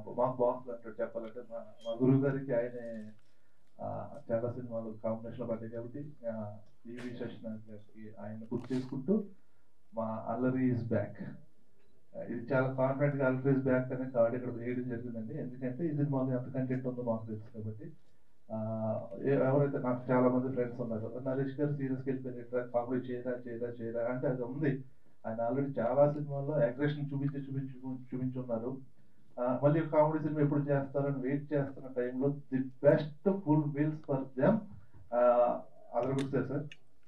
మాకు బాస్ అంటాడు చెప్పాలంటే మా మా గురువు గారికి ఆయనే ఆ, చాలా సినిమాలు కాంబినేషన్లో పడ్డాయి కాబట్టి ఆ, ఈవి శశినాథ్ గారికి ఆయన గుర్తు చేసుకుంటూ మా అల్లరి ఇస్ బ్యాక్ ఇది చాలా కాన్ఫిడెంట్ గా అల్లరి ఇస్ బ్యాక్ అనే కాబట్టి ఇక్కడ వేయడం జరిగిందండి ఎందుకంటే ఈ సినిమాలో ఎంత కంటెంట్ ఉందో మాకు తెలుసు కాబట్టి ఆ, ఎ- ఎవరైతే నాకు చాలా మంది ఫ్రెండ్స్ ఉన్నారు నరేష్ గారు సీరియస్కి వెళ్ళిపోయారు కామెడీ చేయరా చేయరా చేయరా అంటే అది ఉంది ఆయన ఆల్రెడీ చాలా సినిమాల్లో అగ్రెషన్ చూపించి చూపించి చూపించి ఉన్నారు ఆ, మళ్ళీ కామెడీ సినిమా ఎప్పుడు చేస్తారని వెయిట్ చేస్తున్న టైంలో the best full meals for them అదరగొస్తారు సార్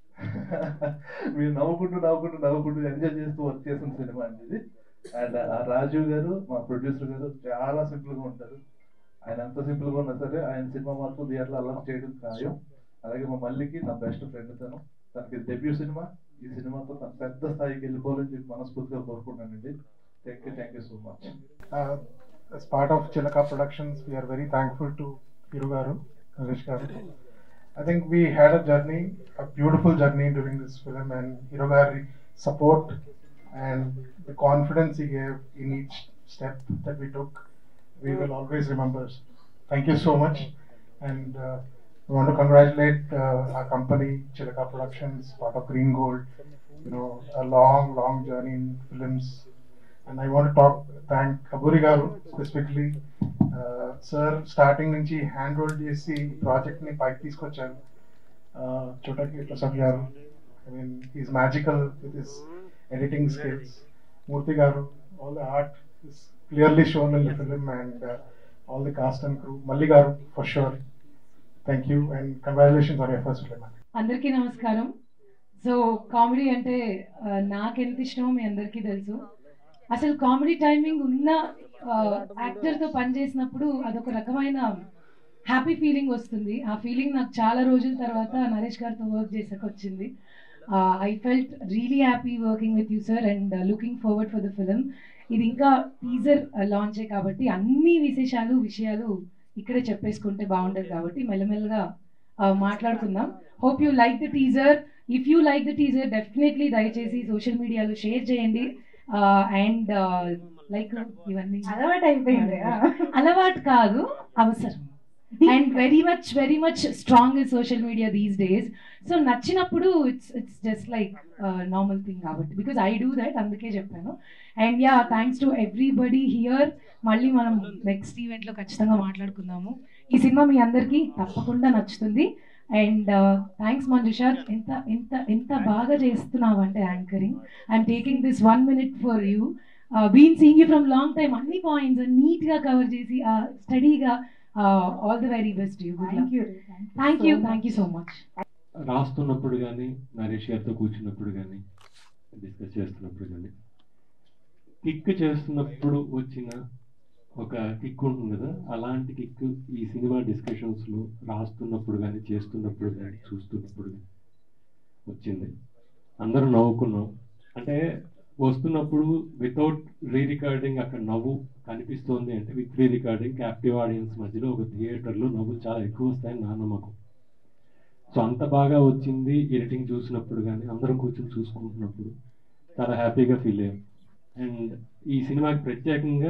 మీరు నవ్వుకుంటూ నవ్వుకుంటూ నవ్వుకుంటూ ఎంజాయ్ చేస్తూ వర్క్ చేసిన సినిమా అండి ఇది అండ్ రాజీవ్ గారు మా ప్రొడ్యూసర్ గారు చాలా సింపుల్ గా ఉంటారు ఆయన ఎంత సింపుల్ గా ఉన్నా సరే ఆయన సినిమా మాత్రం థియేటర్లో అలా చేయడం ఖాయం అలాగే మా మల్లికి నా బెస్ట్ ఫ్రెండ్ తను తనకి డెబ్యూ సినిమా ఈ సినిమాతో తన పెద్ద స్థాయికి వెళ్ళిపోవాలని చెప్పి మనస్ఫూర్తిగా కోరుకుంటానండి thank you thank you so much Uh, as part of Chilaka Productions, we are very thankful to Hiru Garu, Naresh Garu. I think we had a journey, a beautiful journey during this film, and Hiru Garu support and the confidence he gave in each step that we took, we will always remember. Thank you so much, and uh, we want to congratulate uh, our company, Chilaka Productions, part of Green Gold. You know, a long, long journey in films and I want to talk thank Kaburi garu specifically uh, sir starting నుంచి hand hold చేసి project ని పైకి తీసుకొచ్చారు చోటకి Prasad garu I mean is magical with his editing skills Murthy garu all the art is clearly shown in the film and all the cast and crew Malli garu for sure thank you and congratulations on your first film అందరికీ నమస్కారం so comedy అంటే ఆ, నాకెంత ఇష్టమో మీ అందరికీ తెలుసు అసలు comedy timing ఉన్న యాక్టర్తో పనిచేసినప్పుడు అదొక రకమైన హ్యాపీ ఫీలింగ్ వస్తుంది ఆ ఫీలింగ్ నాకు చాలా రోజుల తర్వాత నరేష్ గారితో వర్క్ చేసాక వచ్చింది I felt really happy working with you sir and looking forward for the film ఇది ఇంకా టీజర్ లాంచే కాబట్టి అన్ని విశేషాలు విషయాలు ఇక్కడే చెప్పేసుకుంటే బాగుండదు కాబట్టి మెల్లమెల్లగా ఆ, మాట్లాడుకుందాం hope you like the teaser if you like the teaser definitely దయచేసి సోషల్ మీడియాలో షేర్ చేయండి అండ్ లైక్ ఇవన్నీ అలవాటు అయిపోయింది అలవాటు కాదు అవసరం and very much very much strong in social media these days so నచ్చినప్పుడు it's it's just like normal thing కాబట్టి బికాస్ ఐ డూ దట్ అందుకే చెప్పాను and yeah thanks to everybody here మళ్ళీ మనం నెక్స్ట్ ఈవెంట్లో ఖచ్చితంగా మాట్లాడుకుందాము ఈ సినిమా మీ అందరికీ తప్పకుండా నచ్చుతుంది అండ్ థ్యాంక్స్ మంజుష ఎంత ఎంత ఎంత బాగా చేస్తున్నావు అంటే anchoring I'm taking this one minute for you been seeing you from long time అన్ని పాయింట్స్ నీట్గా కవర్ చేసి స్టడీగా all the very best you good thank you thank you thank you so much రాస్తున్నప్పుడు కానీ నరేష్ గారితో కూర్చున్నప్పుడు కానీ డిస్కస్ చేస్తున్నప్పుడు కానీ కిక్ చేస్తున్నప్పుడు వచ్చిన ఒక కిక్ ఉంటుంది కదా అలాంటి కిక్ ఈ సినిమా డిస్కషన్స్లో రాస్తున్నప్పుడు కానీ చేస్తున్నప్పుడు కానీ చూస్తున్నప్పుడు కానీ వచ్చింది అందరూ నవ్వుకున్నాం అంటే వస్తున్నప్పుడు వితౌట్ రీ రికార్డింగ్ అక్కడ నవ్వు కనిపిస్తోంది అంటే with re recording captive audience మధ్యలో ఒక థియేటర్లో నవ్వులు చాలా ఎక్కువ వస్తాయని నా నమ్మకం సో అంత బాగా వచ్చింది ఎడిటింగ్ చూసినప్పుడు కానీ అందరం కూర్చొని చూసుకుంటున్నప్పుడు చాలా హ్యాపీగా ఫీల్ అయ్యాం అండ్ ఈ సినిమాకి ప్రత్యేకంగా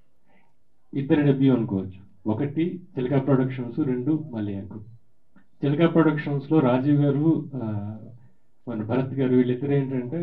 ఇద్దరు డెబ్యూ అనుకోవచ్చు ఒకటి చిలకా ప్రొడక్షన్స్ రెండు మలయాంకు చిలకా ప్రొడక్షన్స్లో రాజీవ్ గారు ఆ, మన భరత్ గారు వీళ్ళిద్దరు ఏంటంటే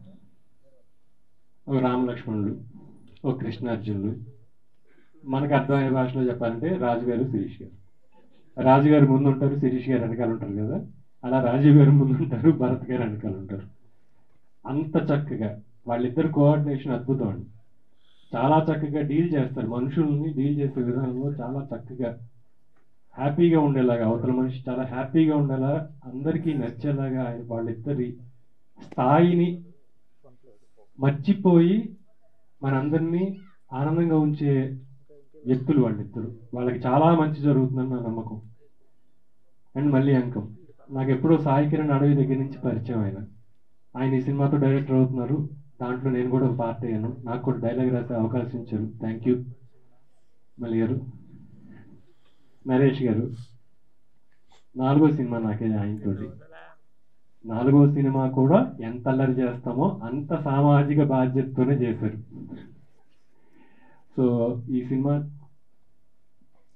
ఒక రామలక్ష్మణులు ఒక కృష్ణార్జునులు మనకు అర్థమయ్యే భాషలో చెప్పాలంటే రాజు గారు శిరీష్ గారు రాజు గారు ముందు ఉంటారు శిరీష్ గారు వెనకాల ఉంటారు కదా అలా రాజీవ్ గారు ముందు ఉంటారు భరత్ గారు వెనకాల ఉంటారు అంత చక్కగా వాళ్ళిద్దరు కోఆర్డినేషన్ అద్భుతం అండి చాలా చక్కగా డీల్ చేస్తారు మనుషుల్ని డీల్ చేసే విధానంలో చాలా చక్కగా హ్యాపీగా ఉండేలాగా అవతల మనిషి చాలా హ్యాపీగా ఉండేలా అందరికీ నచ్చేలాగా ఆయన వాళ్ళిద్దరి స్థాయిని మర్చిపోయి మనందరినీ ఆనందంగా ఉంచే వ్యక్తులు వాళ్ళిద్దరు వాళ్ళకి చాలా మంచి జరుగుతుందని నా నమ్మకం అండ్ మళ్ళీ అంకం నాకు ఎప్పుడో సాయి కిరణ్ అడవి దగ్గర నుంచి పరిచయం ఆయన ఆయన ఈ సినిమాతో డైరెక్టర్ అవుతున్నారు దాంట్లో నేను కూడా ఒక పార్ట్ అయ్యాను నాకు కూడా డైలాగ్ రాసే అవకాశం ఇచ్చారు థ్యాంక్ యూ మళ్ళీ గారు నరేష్ గారు నాలుగో సినిమా నాకే ఆయనతోటి నాలుగో సినిమా కూడా ఎంత అల్లరి చేస్తామో అంత సామాజిక బాధ్యతతోనే చేశారు సో ఈ సినిమా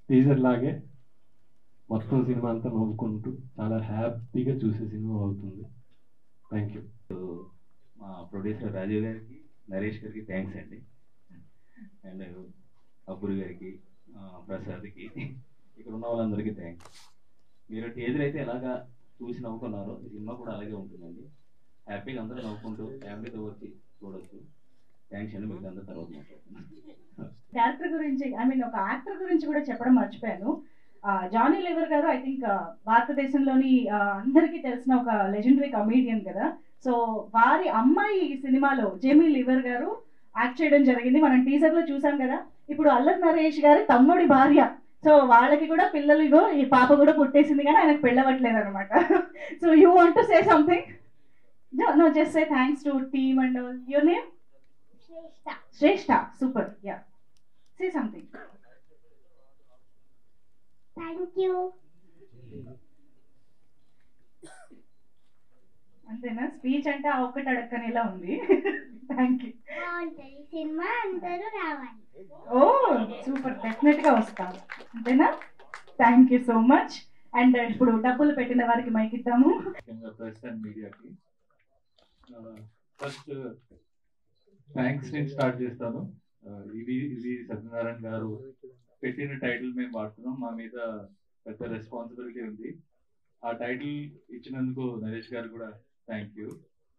టీజర్ లాగే మొత్తం సినిమా అంతా నవ్వుకుంటూ చాలా హ్యాపీగా చూసే సినిమా అవుతుంది థ్యాంక్ యూ మా ప్రొడ్యూసర్ రాజీవ్ గారికి నరేష్ గారికి థ్యాంక్స్ అండి అండ్ అబ్బురు గారికి ఆ, ప్రసాద్కి ఇక్కడ ఉన్న వాళ్ళందరికీ థ్యాంక్స్ మీరు టీజర్ అయితే ఎలాగా చూసి నవ్వుకున్నారో ఈ సినిమా కూడా అలాగే ఉంటుందండి హ్యాపీగా అందరూ నవ్వుకుంటూ ఫ్యామిలీతో వచ్చి చూడొచ్చు థ్యాంక్స్ అండి మీకు అందరూ తర్వాత మాట్లాడుతున్నాను క్యారెక్టర్ గురించి ఐ మీన్ ఒక యాక్టర్ గురించి కూడా చెప్పడం మర్చిపోయాను ఆ, జానీ లివర్ గారు ఐ థింక్ భారతదేశంలోని ఆ, అందరికీ తెలిసిన ఒక లెజెండరీ కమీడియన్ కదా సో వారి అమ్మాయి ఈ సినిమాలో జేమీ లివర్ గారు యాక్ట్ చేయడం జరిగింది మనం టీజర్ లో చూసాం కదా ఇప్పుడు అల్లరి నరేష్ గారి తమ్ముడి భార్య సో వాళ్ళకి కూడా పిల్లలు ఇగో ఈ పాప కూడా పుట్టేసింది కానీ ఆయనకు పెళ్ళవట్లేదు అనమాట so you want to say something no just say thanks to team and your name Shreshta super yeah say something thank you అంతేనా స్పీచ్ అంటే ఆ ఒక్కటి అడక్కనేలా ఉంది థ్యాంక్ యూ బాగుంటుంది సినిమా అందరూ రావాలి ఓ సూపర్ డెఫినెట్ గా వస్తాను అంతేనా thank you so much and ఇప్పుడు డబ్బులు పెట్టిన వారికి మైక్ ఇద్దాము ముఖ్యంగా ప్రెస్ అండ్ మీడియాకి ఫస్ట్ థ్యాంక్స్ నుంచి స్టార్ట్ చేస్తాను ఆ, ఇది ఇది సత్యనారాయణ గారు పెట్టిన టైటిల్ మేము వాడుతున్నాం మా మీద పెద్ద రెస్పాన్సిబిలిటీ ఉంది ఆ టైటిల్ ఇచ్చినందుకు నరేష్ గారు కూడా థ్యాంక్ యూ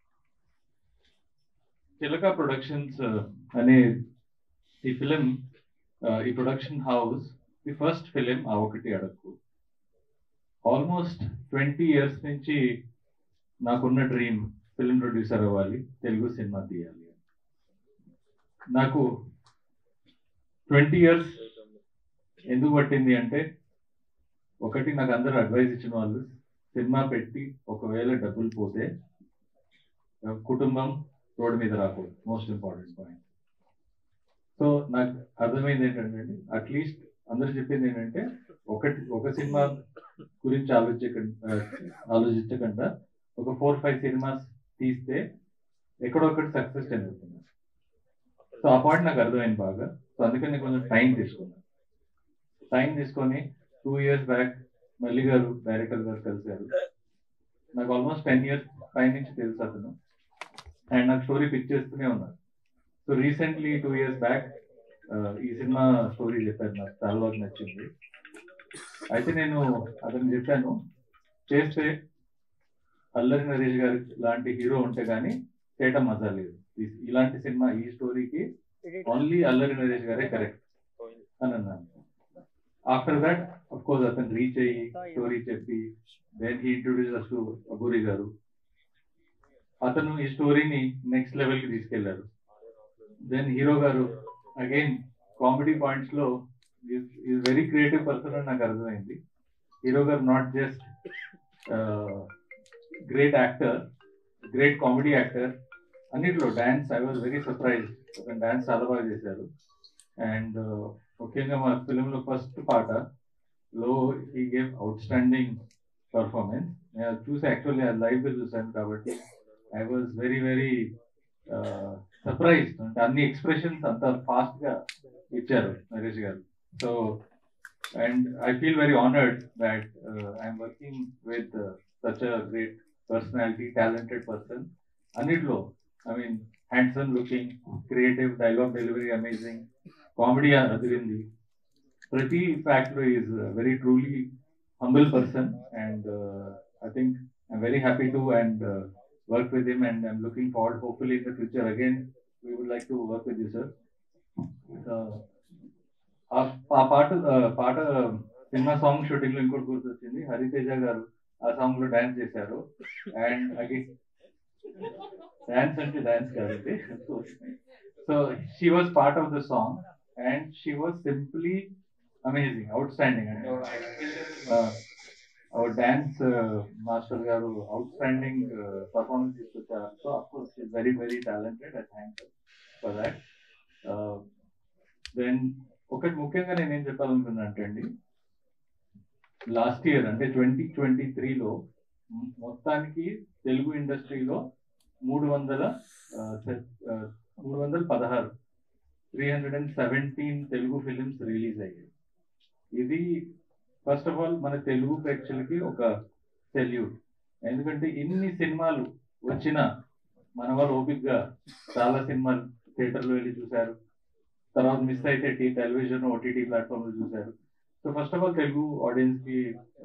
చిలక ప్రొడక్షన్స్ అనే ఈ ఫిలిం ఈ production house the first film ఆ ఒకటి అడక్కు ఆల్మోస్ట్ ట్వంటీ ఇయర్స్ నుంచి నాకున్న డ్రీమ్ ఫిల్మ్ ప్రొడ్యూసర్ అవ్వాలి తెలుగు సినిమా తీయాలి అని. నాకు ట్వంటీ ఇయర్స్ ఎందుకు పట్టింది అంటే ఒకటి నాకు అందరూ అడ్వైస్ ఇచ్చిన వాళ్ళు సినిమా పెట్టి ఒకవేళ డబ్బులు పోతే ఆ, కుటుంబం రోడ్డు మీద రాకూడదు మోస్ట్ ఇంపార్టెంట్ పాయింట్ సో నాకు అర్థమైంది ఏంటంటే అట్లీస్ట్ అందరూ చెప్పింది ఏంటంటే ఒకటి ఒక సినిమా గురించి ఆలోచించకుండా ఆలోచించకుండా ఒక ఫోర్ ఫైవ్ సినిమాస్ తీస్తే ఎక్కడొక్కటి సక్సెస్ చెందుతుంది సో ఆ పాయింట్ నాకు అర్థమైంది బాగా సో అందుకని నేను కొంచెం టైం తీసుకున్నాను టైం తీసుకొని టూ ఇయర్స్ బ్యాక్ మల్లి గారు డైరెక్టర్ గారు కలిశారు నాకు ఆల్మోస్ట్ టెన్ ఇయర్స్ పై నుంచి తెలుసు అతను అండ్ నాకు స్టోరీ పిచ్ చేస్తూనే ఉన్నారు so recently two years back ఈ సినిమా స్టోరీ చెప్పారు నాకు చాలా బాగా నచ్చింది అయితే నేను అతను చెప్పాను చేస్తే అల్లరి నరేష్ గారి లాంటి హీరో ఉంటే గానీ చేయటం మజా లేదు ఈ- ఇలాంటి సినిమా ఈ స్టోరీకి ఓన్లీ అల్లరి నరేష్ గారే కరెక్ట్ అని అన్నాను ఆఫ్టర్ దట్ అఫ్ కోర్స్ అతను రీచ్ అయ్యి స్టోరీ చెప్పి then he introduce to Aburi garu అతను ఈ స్టోరీని నెక్స్ట్ లెవెల్ కి తీసుకెళ్లారు then hero garu again comedy points లో ఈజ్ వెరీ క్రియేటివ్ పర్సన్ అని నాకు అర్థమైంది hero garu not just great actor great comedy actor అన్నిట్లో dance I was very surprise అతను డాన్స్ చాలా బాగా చేశారు అండ్ ముఖ్యంగా మా ఫిలిం లో ఫస్ట్ పాట లో he gave outstanding performance నేను అది చూసి యాక్చువల్లీ లైవ్ గా చూసాను కాబట్టి I was very very surprise అంటే అన్ని ఎక్స్ప్రెషన్స్ అంత ఫాస్ట్ గా ఇచ్చారు Naresh garu so and I feel very honoured that I'm working with such a great personality talented person అన్నిట్లో I mean handsome looking creative dialogue delivery amazing comedy అదిరింది ప్రతి fact లో is very truly humble person and I think I'm very happy to and work with him and I'm looking forward hopefully in the future again we would like to work with you sir ఆ పాట ఆ పాట cinema song shooting లో ఇంకోటి గుర్తొచ్చింది హరితేజ గారు ఆ song లో డాన్స్ చేశారు అండ్ అగైన్ డాన్స్ అంటే డాన్స్ కాదండి so she was part of the song and she was simply amazing outstanding అండి our dance master garu outstanding performance తీసుకొచ్చారు so of course very very talented I thank for that then ఒకటి ముఖ్యంగా నేను ఏం చెప్పాలనుకున్నా అంటే అండి last year అంటే ట్వంటీ ట్వంటీ త్రీలో మొత్తానికి తెలుగు ఇండస్ట్రీలో మూడు వందల ఆ, సె- ఆ, మూడు వందల పదహారు three hundred and seventeen Telugu films release అయ్యాయి ఇది ఫస్ట్ ఆఫ్ ఆల్ మన తెలుగు ప్రేక్షకులకి ఒక సెల్యూట్ ఎందుకంటే ఇన్ని సినిమాలు వచ్చిన మన వాళ్ళు ఓపిక్గా చాలా సినిమాలు థియేటర్లో వెళ్ళి చూశారు తర్వాత మిస్ అయితే టీ టెలివిజన్ ఓటీటీ ప్లాట్ఫామ్లో చూశారు so first of all Telugu ఆడియన్స్కి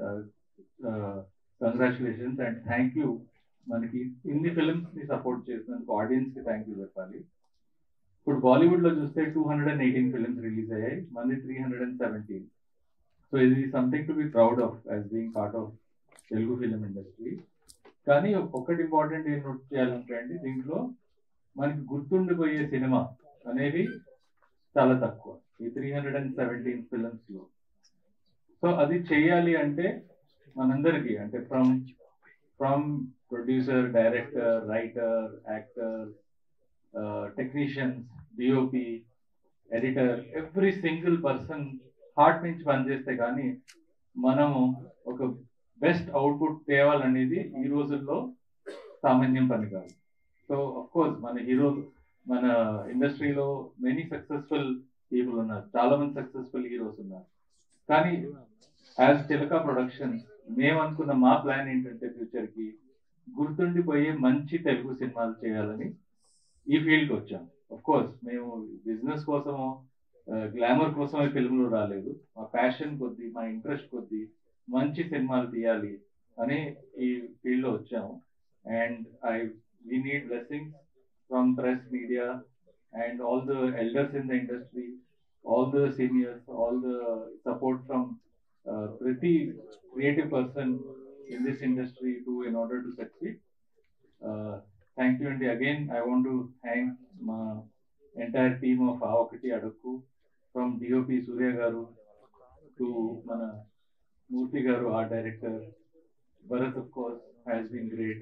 కంగ్రాచులేషన్స్ అండ్ థ్యాంక్ యూ మనకి ఇన్ని ఫిల్మ్స్ ని సపోర్ట్ చేసినందుకు ఆడియన్స్ కి థ్యాంక్ యూ చెప్పాలి ఇప్పుడు బాలీవుడ్ లో చూస్తే two hundred and eighteen films release అయ్యాయి మనది three hundred and seventeen so ఇది something to be proud of as being part of Telugu film industry కానీ ఒకటి ఇంపార్టెంట్ ఏం నోట్ చేయాలంటే అండి దీంట్లో మనకి గుర్తుండిపోయే సినిమా అనేవి చాలా తక్కువ ఈ three hundred and seventeen films లో సో అది చేయాలి అంటే మనందరికీ అంటే from from producer director writer actor technicians DOP editor every single person heart నుంచి పనిచేస్తే కానీ మనము ఒక బెస్ట్ అవుట్పుట్ తేవాలనేది ఈ రోజుల్లో సామాన్యం పని కాదు సో కోర్స్ మన హీరో మన ఇండస్ట్రీలో మెనీ సక్సెస్ఫుల్ పీపుల్ ఉన్నారు చాలా మంది సక్సెస్ఫుల్ హీరోస్ ఉన్నారు కానీ యాజ్ చిలక ప్రొడక్షన్ మేము అనుకున్న మా ప్లాన్ ఏంటంటే ఫ్యూచర్ కి గుర్తుండిపోయే మంచి తెలుగు సినిమాలు చేయాలని ఈ ఫీల్డ్ కి వచ్చాం అఫ్ కోర్స్ మేము బిజినెస్ కోసమో గ్లామర్ కోసమే ఫిల్మ్లు రాలేదు మా ప్యాషన్ కొద్దీ మా ఇంట్రెస్ట్ కొద్దీ మంచి సినిమాలు తీయాలి అని ఈ ఫీల్డ్ లో వచ్చాము and I we need blessings from press media and all the elders in the industry all the seniors all the support from ప్రతి creative person in this industry to in order to succeed. Uh, thank you, and again I want to thank my entire team of Avakati Adakku from DOP Surya Garu to Mana Murthy Garu, our director. Bharat, of course, has been great.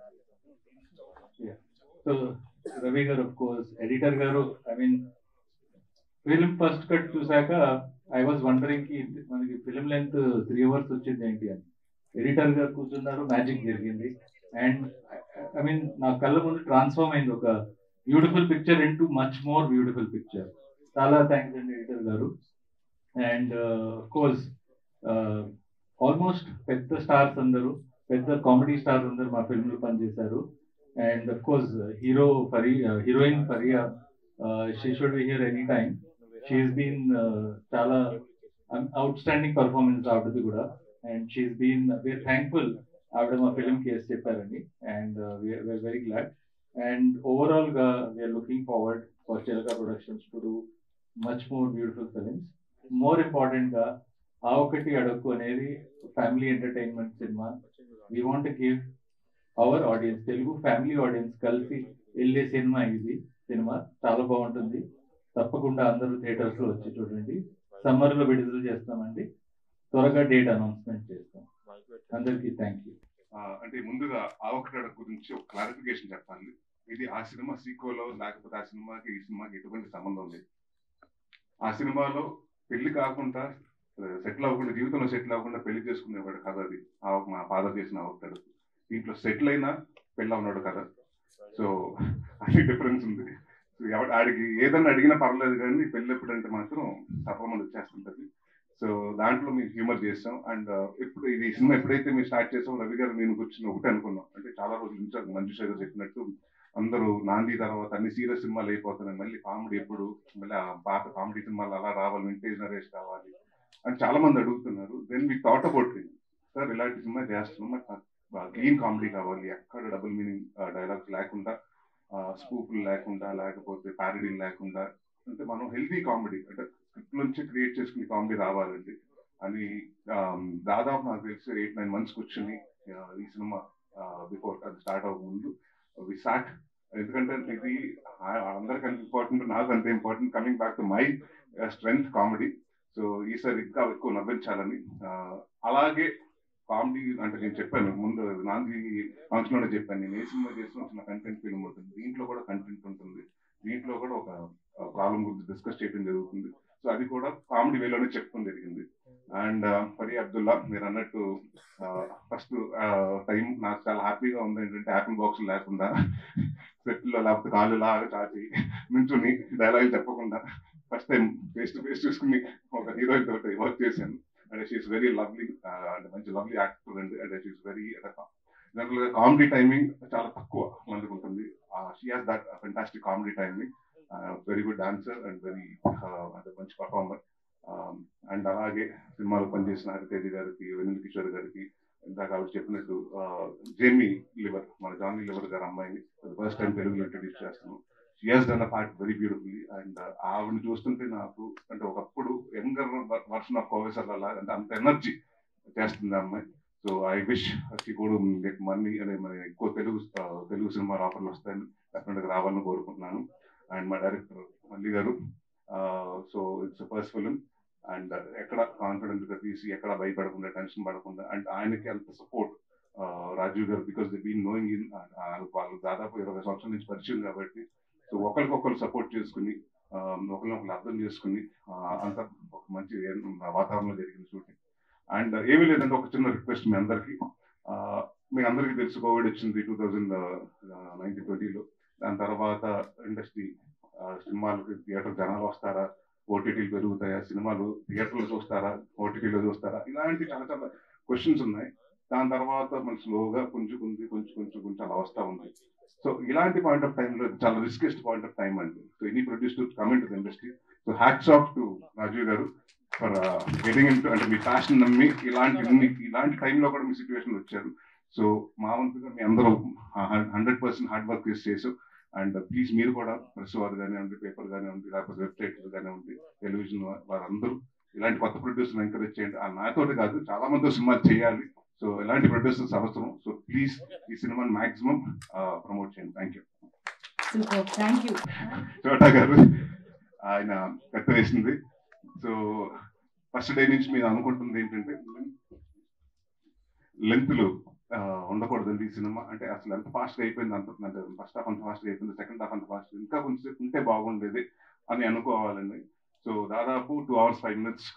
Yeah. So Ravi Garu, of course, editor Garu. I mean, film first cut చూసాక I was wondering కి మనకి film length three hours వచ్చింది ఏంటి అని editor గారు కూర్చున్నారు magic జరిగింది and I mean నా కళ్ళ ముందు ట్రాన్స్ఫార్మ్ అయింది ఒక beautiful picture into much more beautiful picture చాలా థ్యాంక్స్ అండి editor garu and course almost పెద్ద స్టార్స్ అందరూ పెద్ద కామెడీ స్టార్స్ అందరూ మా ఫిల్మ్ లో పనిచేశారు అండ్ అఫ్ కోర్స్ హీరో ఫరీ heroine Faria she should be here any time she's been చాలా అవుట్ స్టాండింగ్ పర్ఫార్మెన్స్ ఆవిడది కూడా and she's been we're thankful ఆవిడ మా ఫిలిం కేసు చెప్పారండి and we're very glad and overall గా we're looking forward for Chilaka productions to do much more beautiful films more important గా ఆ ఒకటి అడక్కు అనేది ఫ్యామిలీ ఎంటర్టైన్మెంట్ సినిమా we want give our audience Telugu family audience కలిసి వెళ్ళే సినిమా ఇది సినిమా చాలా బాగుంటుంది తప్పకుండా అందరూ థియేటర్స్ లో వచ్చి చూడండి సమ్మర్ లో విడుదల చేస్తామండి త్వరగా డేట్ అనౌన్స్మెంట్ చేస్తాం అందరికీ థ్యాంక్ యూ ఆ, అంటే ముందుగా ఆవకటాడ గురించి ఒక క్లారిఫికేషన్ చెప్పాలి ఇది ఆ సినిమా సీకోలో లేకపోతే ఆ సినిమాకి ఈ సినిమాకి ఎటువంటి సంబంధం లేదు ఆ సినిమాలో పెళ్లి కాకుండా సెటిల్ అవ్వకుండా జీవితంలో సెటిల్ అవ్వకుండా పెళ్లి చేసుకునేవాడు కథ అది ఆ మా ఫాదర్ చేసిన ఆవకటాడు దీంట్లో సెటిల్ అయినా పెళ్ళి ఉన్నాడు కదా సో అది డిఫరెన్స్ ఉంది సో ఎవడు ఆడికి ఏదన్నా అడిగినా పర్లేదు కానీ పెళ్ళి ఎప్పుడంటే మాత్రం సఫలమని వచ్చేస్తుంటది సో దాంట్లో మేము హ్యూమర్ చేస్తాం అండ్ ఇప్పుడు ఇది సినిమా ఎప్పుడైతే మేము స్టార్ట్ చేసాం రవి గారు నేను కూర్చుని ఒకటి అనుకున్నాం అంటే చాలా రోజుల నుంచి అది మంజుష గారు చెప్పినట్టు అందరూ నాంది తర్వాత అన్ని సీరియస్ సినిమాలు అయిపోతున్నాయి మళ్ళీ కామెడీ ఎప్పుడు మళ్ళీ ఆ పాత కామెడీ సినిమాలు అలా రావాలి వింటేజ్ నరేష్ కావాలి అని చాలా మంది అడుగుతున్నారు then me thought about sir ఇలాంటి సినిమా చేస్తున్నాం మాకు క్లీన్ కామెడీ కావాలి ఎక్కడ డబుల్ మీనింగ్ డైలాగ్స్ లేకుండా స్కూపులు లేకుండా లేకపోతే ప్యారడీలు లేకుండా అంటే మనం హెల్తీ కామెడీ అంటే స్క్రిప్ట్ నుంచి క్రియేట్ చేసుకునే కామెడీ రావాలండి అని ఆమ్, దాదాపు నాకు తెలిసి ఎయిట్ నైన్ మంత్స్ కూర్చుని ఆ, ఈ సినిమా బిఫోర్ అది స్టార్ట్ అవ్వక ముందు వి స్టార్ట్ ఎందుకంటే ఇది ఆ- అందరికి అంత ఇంపార్టెంట్ నాకు అంత important coming back to my strength comedy so ఈసారి ఇంకా ఎక్కువ నవ్వించాలని ఆ, అలాగే కామెడీ అంటే నేను చెప్పాను ముందు నాంది ఫంక్షన్ లోనే చెప్పాను నేను ఏ సినిమా చేసిన చిన్న కంటెంట్ ఫిల్మ్ ఉంటుంది దీంట్లో కూడా కంటెంట్ ఉంటుంది దీంట్లో కూడా ఒక ప్రాబ్లం గురించి డిస్కస్ చేయడం జరుగుతుంది సో అది కూడా కామెడీ వేలోనే చెప్పడం జరిగింది అండ్ ఫరీ అబ్దుల్లా మీరు అన్నట్టు ఫస్ట్ టైం నాకు చాలా హ్యాపీగా ఉంది ఏంటంటే యాపిల్ బాక్స్ లేకుండా సెట్ లో లేకపోతే కాళ్ళు లాగా చాచి నుంచుని డైలాగ్ చెప్పకుండా first time face to face చూసుకుని ఒక హీరోయిన్ తోటి వర్క్ చేశాను అండ్ షీఈస్ వెరీ లవ్లీ అంటే మంచి లవ్లీ యాక్టర్ అండి అండ్ షీఈస్ వెరీ జనరల్ గా కామెడీ టైమింగ్ చాలా తక్కువ మందికి ఉంటుంది she has that fantastic comedy timing very good dancer and very అంటే మంచి పర్ఫార్మర్ అండ్ అలాగే సినిమాలో పనిచేసిన హరితేజ గారికి వెనిల్ కిషోర్ గారికి ఇందాక ఆవిడ చెప్పినట్టు జేమీ లివర్ మన జానీ లివర్ గారి అమ్మాయిని ఫస్ట్ టైం తెలుగులో ఇంట్రడ్యూస్ చేస్తున్నాం she has done a part very beautifully and ఆవిడని చూస్తుంటే నాకు అంటే ఒకప్పుడు యంగర్ వర్షన్ ఆఫ్ కోవేశ్వర్ లాగా అంటే అంత ఎనర్జీ చేస్తుంది ఆ అమ్మాయి సో ఐ విష్ షీ కూడా మనీ అనే మన ఎక్కువ తెలుగు తెలుగు సినిమా ఆఫర్లు వస్తాయని డెఫినెట్గా రావాలని కోరుకుంటున్నాను అండ్ మా director Malli garu so it's first film and ఎక్కడ కాన్ఫిడెంట్ గా తీసి ఎక్కడ భయపడకుండా టెన్షన్ పడకుండా అండ్ ఆయనకి అంత support Rajiv garu because they been knowing in వాళ్ళు దాదాపు ఇరవై సంవత్సరాల నుంచి పరిచయం కాబట్టి సో ఒకరికొకరు సపోర్ట్ చేసుకుని ఒకరినొకరు అర్థం చేసుకుని అంత ఒక మంచి వాతావరణంలో జరిగిన షూటింగ్ అండ్ ఏమీ లేదంటే ఒక చిన్న రిక్వెస్ట్ మీ అందరికి మీ అందరికీ తెలుసు కోవిడ్ వచ్చింది టూ థౌజండ్ నైన్టీన్ ట్వంటీలో దాని తర్వాత ఇండస్ట్రీ సినిమాలకు థియేటర్ జనాలు వస్తారా ఓటీటీలు పెరుగుతాయా సినిమాలు థియేటర్లో చూస్తారా ఓటీటీలో చూస్తారా ఇలాంటి చాలా చాలా క్వశ్చన్స్ ఉన్నాయి దాని తర్వాత మన స్లోగా కొంచెం కొంచెం కొంచెం కొంచెం కొంచెం అలా వస్తా ఉంది సో ఇలాంటి పాయింట్ ఆఫ్ టైంలో చాలా రిస్కెస్ట్ పాయింట్ ఆఫ్ టైం అండి so any produce to comment to industry so hats off to Rajeev garu for getting in అంటే మీ ప్యాషన్ నమ్మి ఇలాంటి ఇలాంటి టైంలో కూడా మీ సిచ్యువేషన్ వచ్చారు సో మా వంతుగా మీ అందరూ హండ్రెడ్ పర్సెంట్ హార్డ్ వర్క్ చేసి చేసాం అండ్ ప్లీజ్ మీరు కూడా ప్రెస్ వారు కానివ్వండి పేపర్ కానివ్వండి లేకపోతే వెబ్సైట్ కానివ్వండి టెలివిజన్ వారందరూ ఇలాంటి కొత్త ప్రొడ్యూసర్ ఎంకరేజ్ చేయండి ఆ నాతోటి కాదు చాలా మంది సినిమాలు చేయాలి సో ఇలాంటి ప్రొడ్యూసర్స్ అవసరం సో ప్లీజ్ ఈ సినిమాని మాక్సిమం ప్రమోట్ చేయండి thank you super thank you Chota garu ఆయన కత్తిరేసింది సో ఫస్ట్ డే నుంచి మీరు అనుకుంటుంది ఏంటంటే లెంత్లు ఉండకూడదండి ఈ సినిమా అంటే అసలు ఎంత ఫాస్ట్గా అయిపోయింది అంత అంటే ఫస్ట్ హాఫ్ అంత ఫాస్ట్గా అయిపోయింది సెకండ్ హాఫ్ అంత ఫాస్ట్ ఇంకా కొంచెం ఉంటే బాగుండేది అని అనుకోవాలండి సో దాదాపు two hours five minutes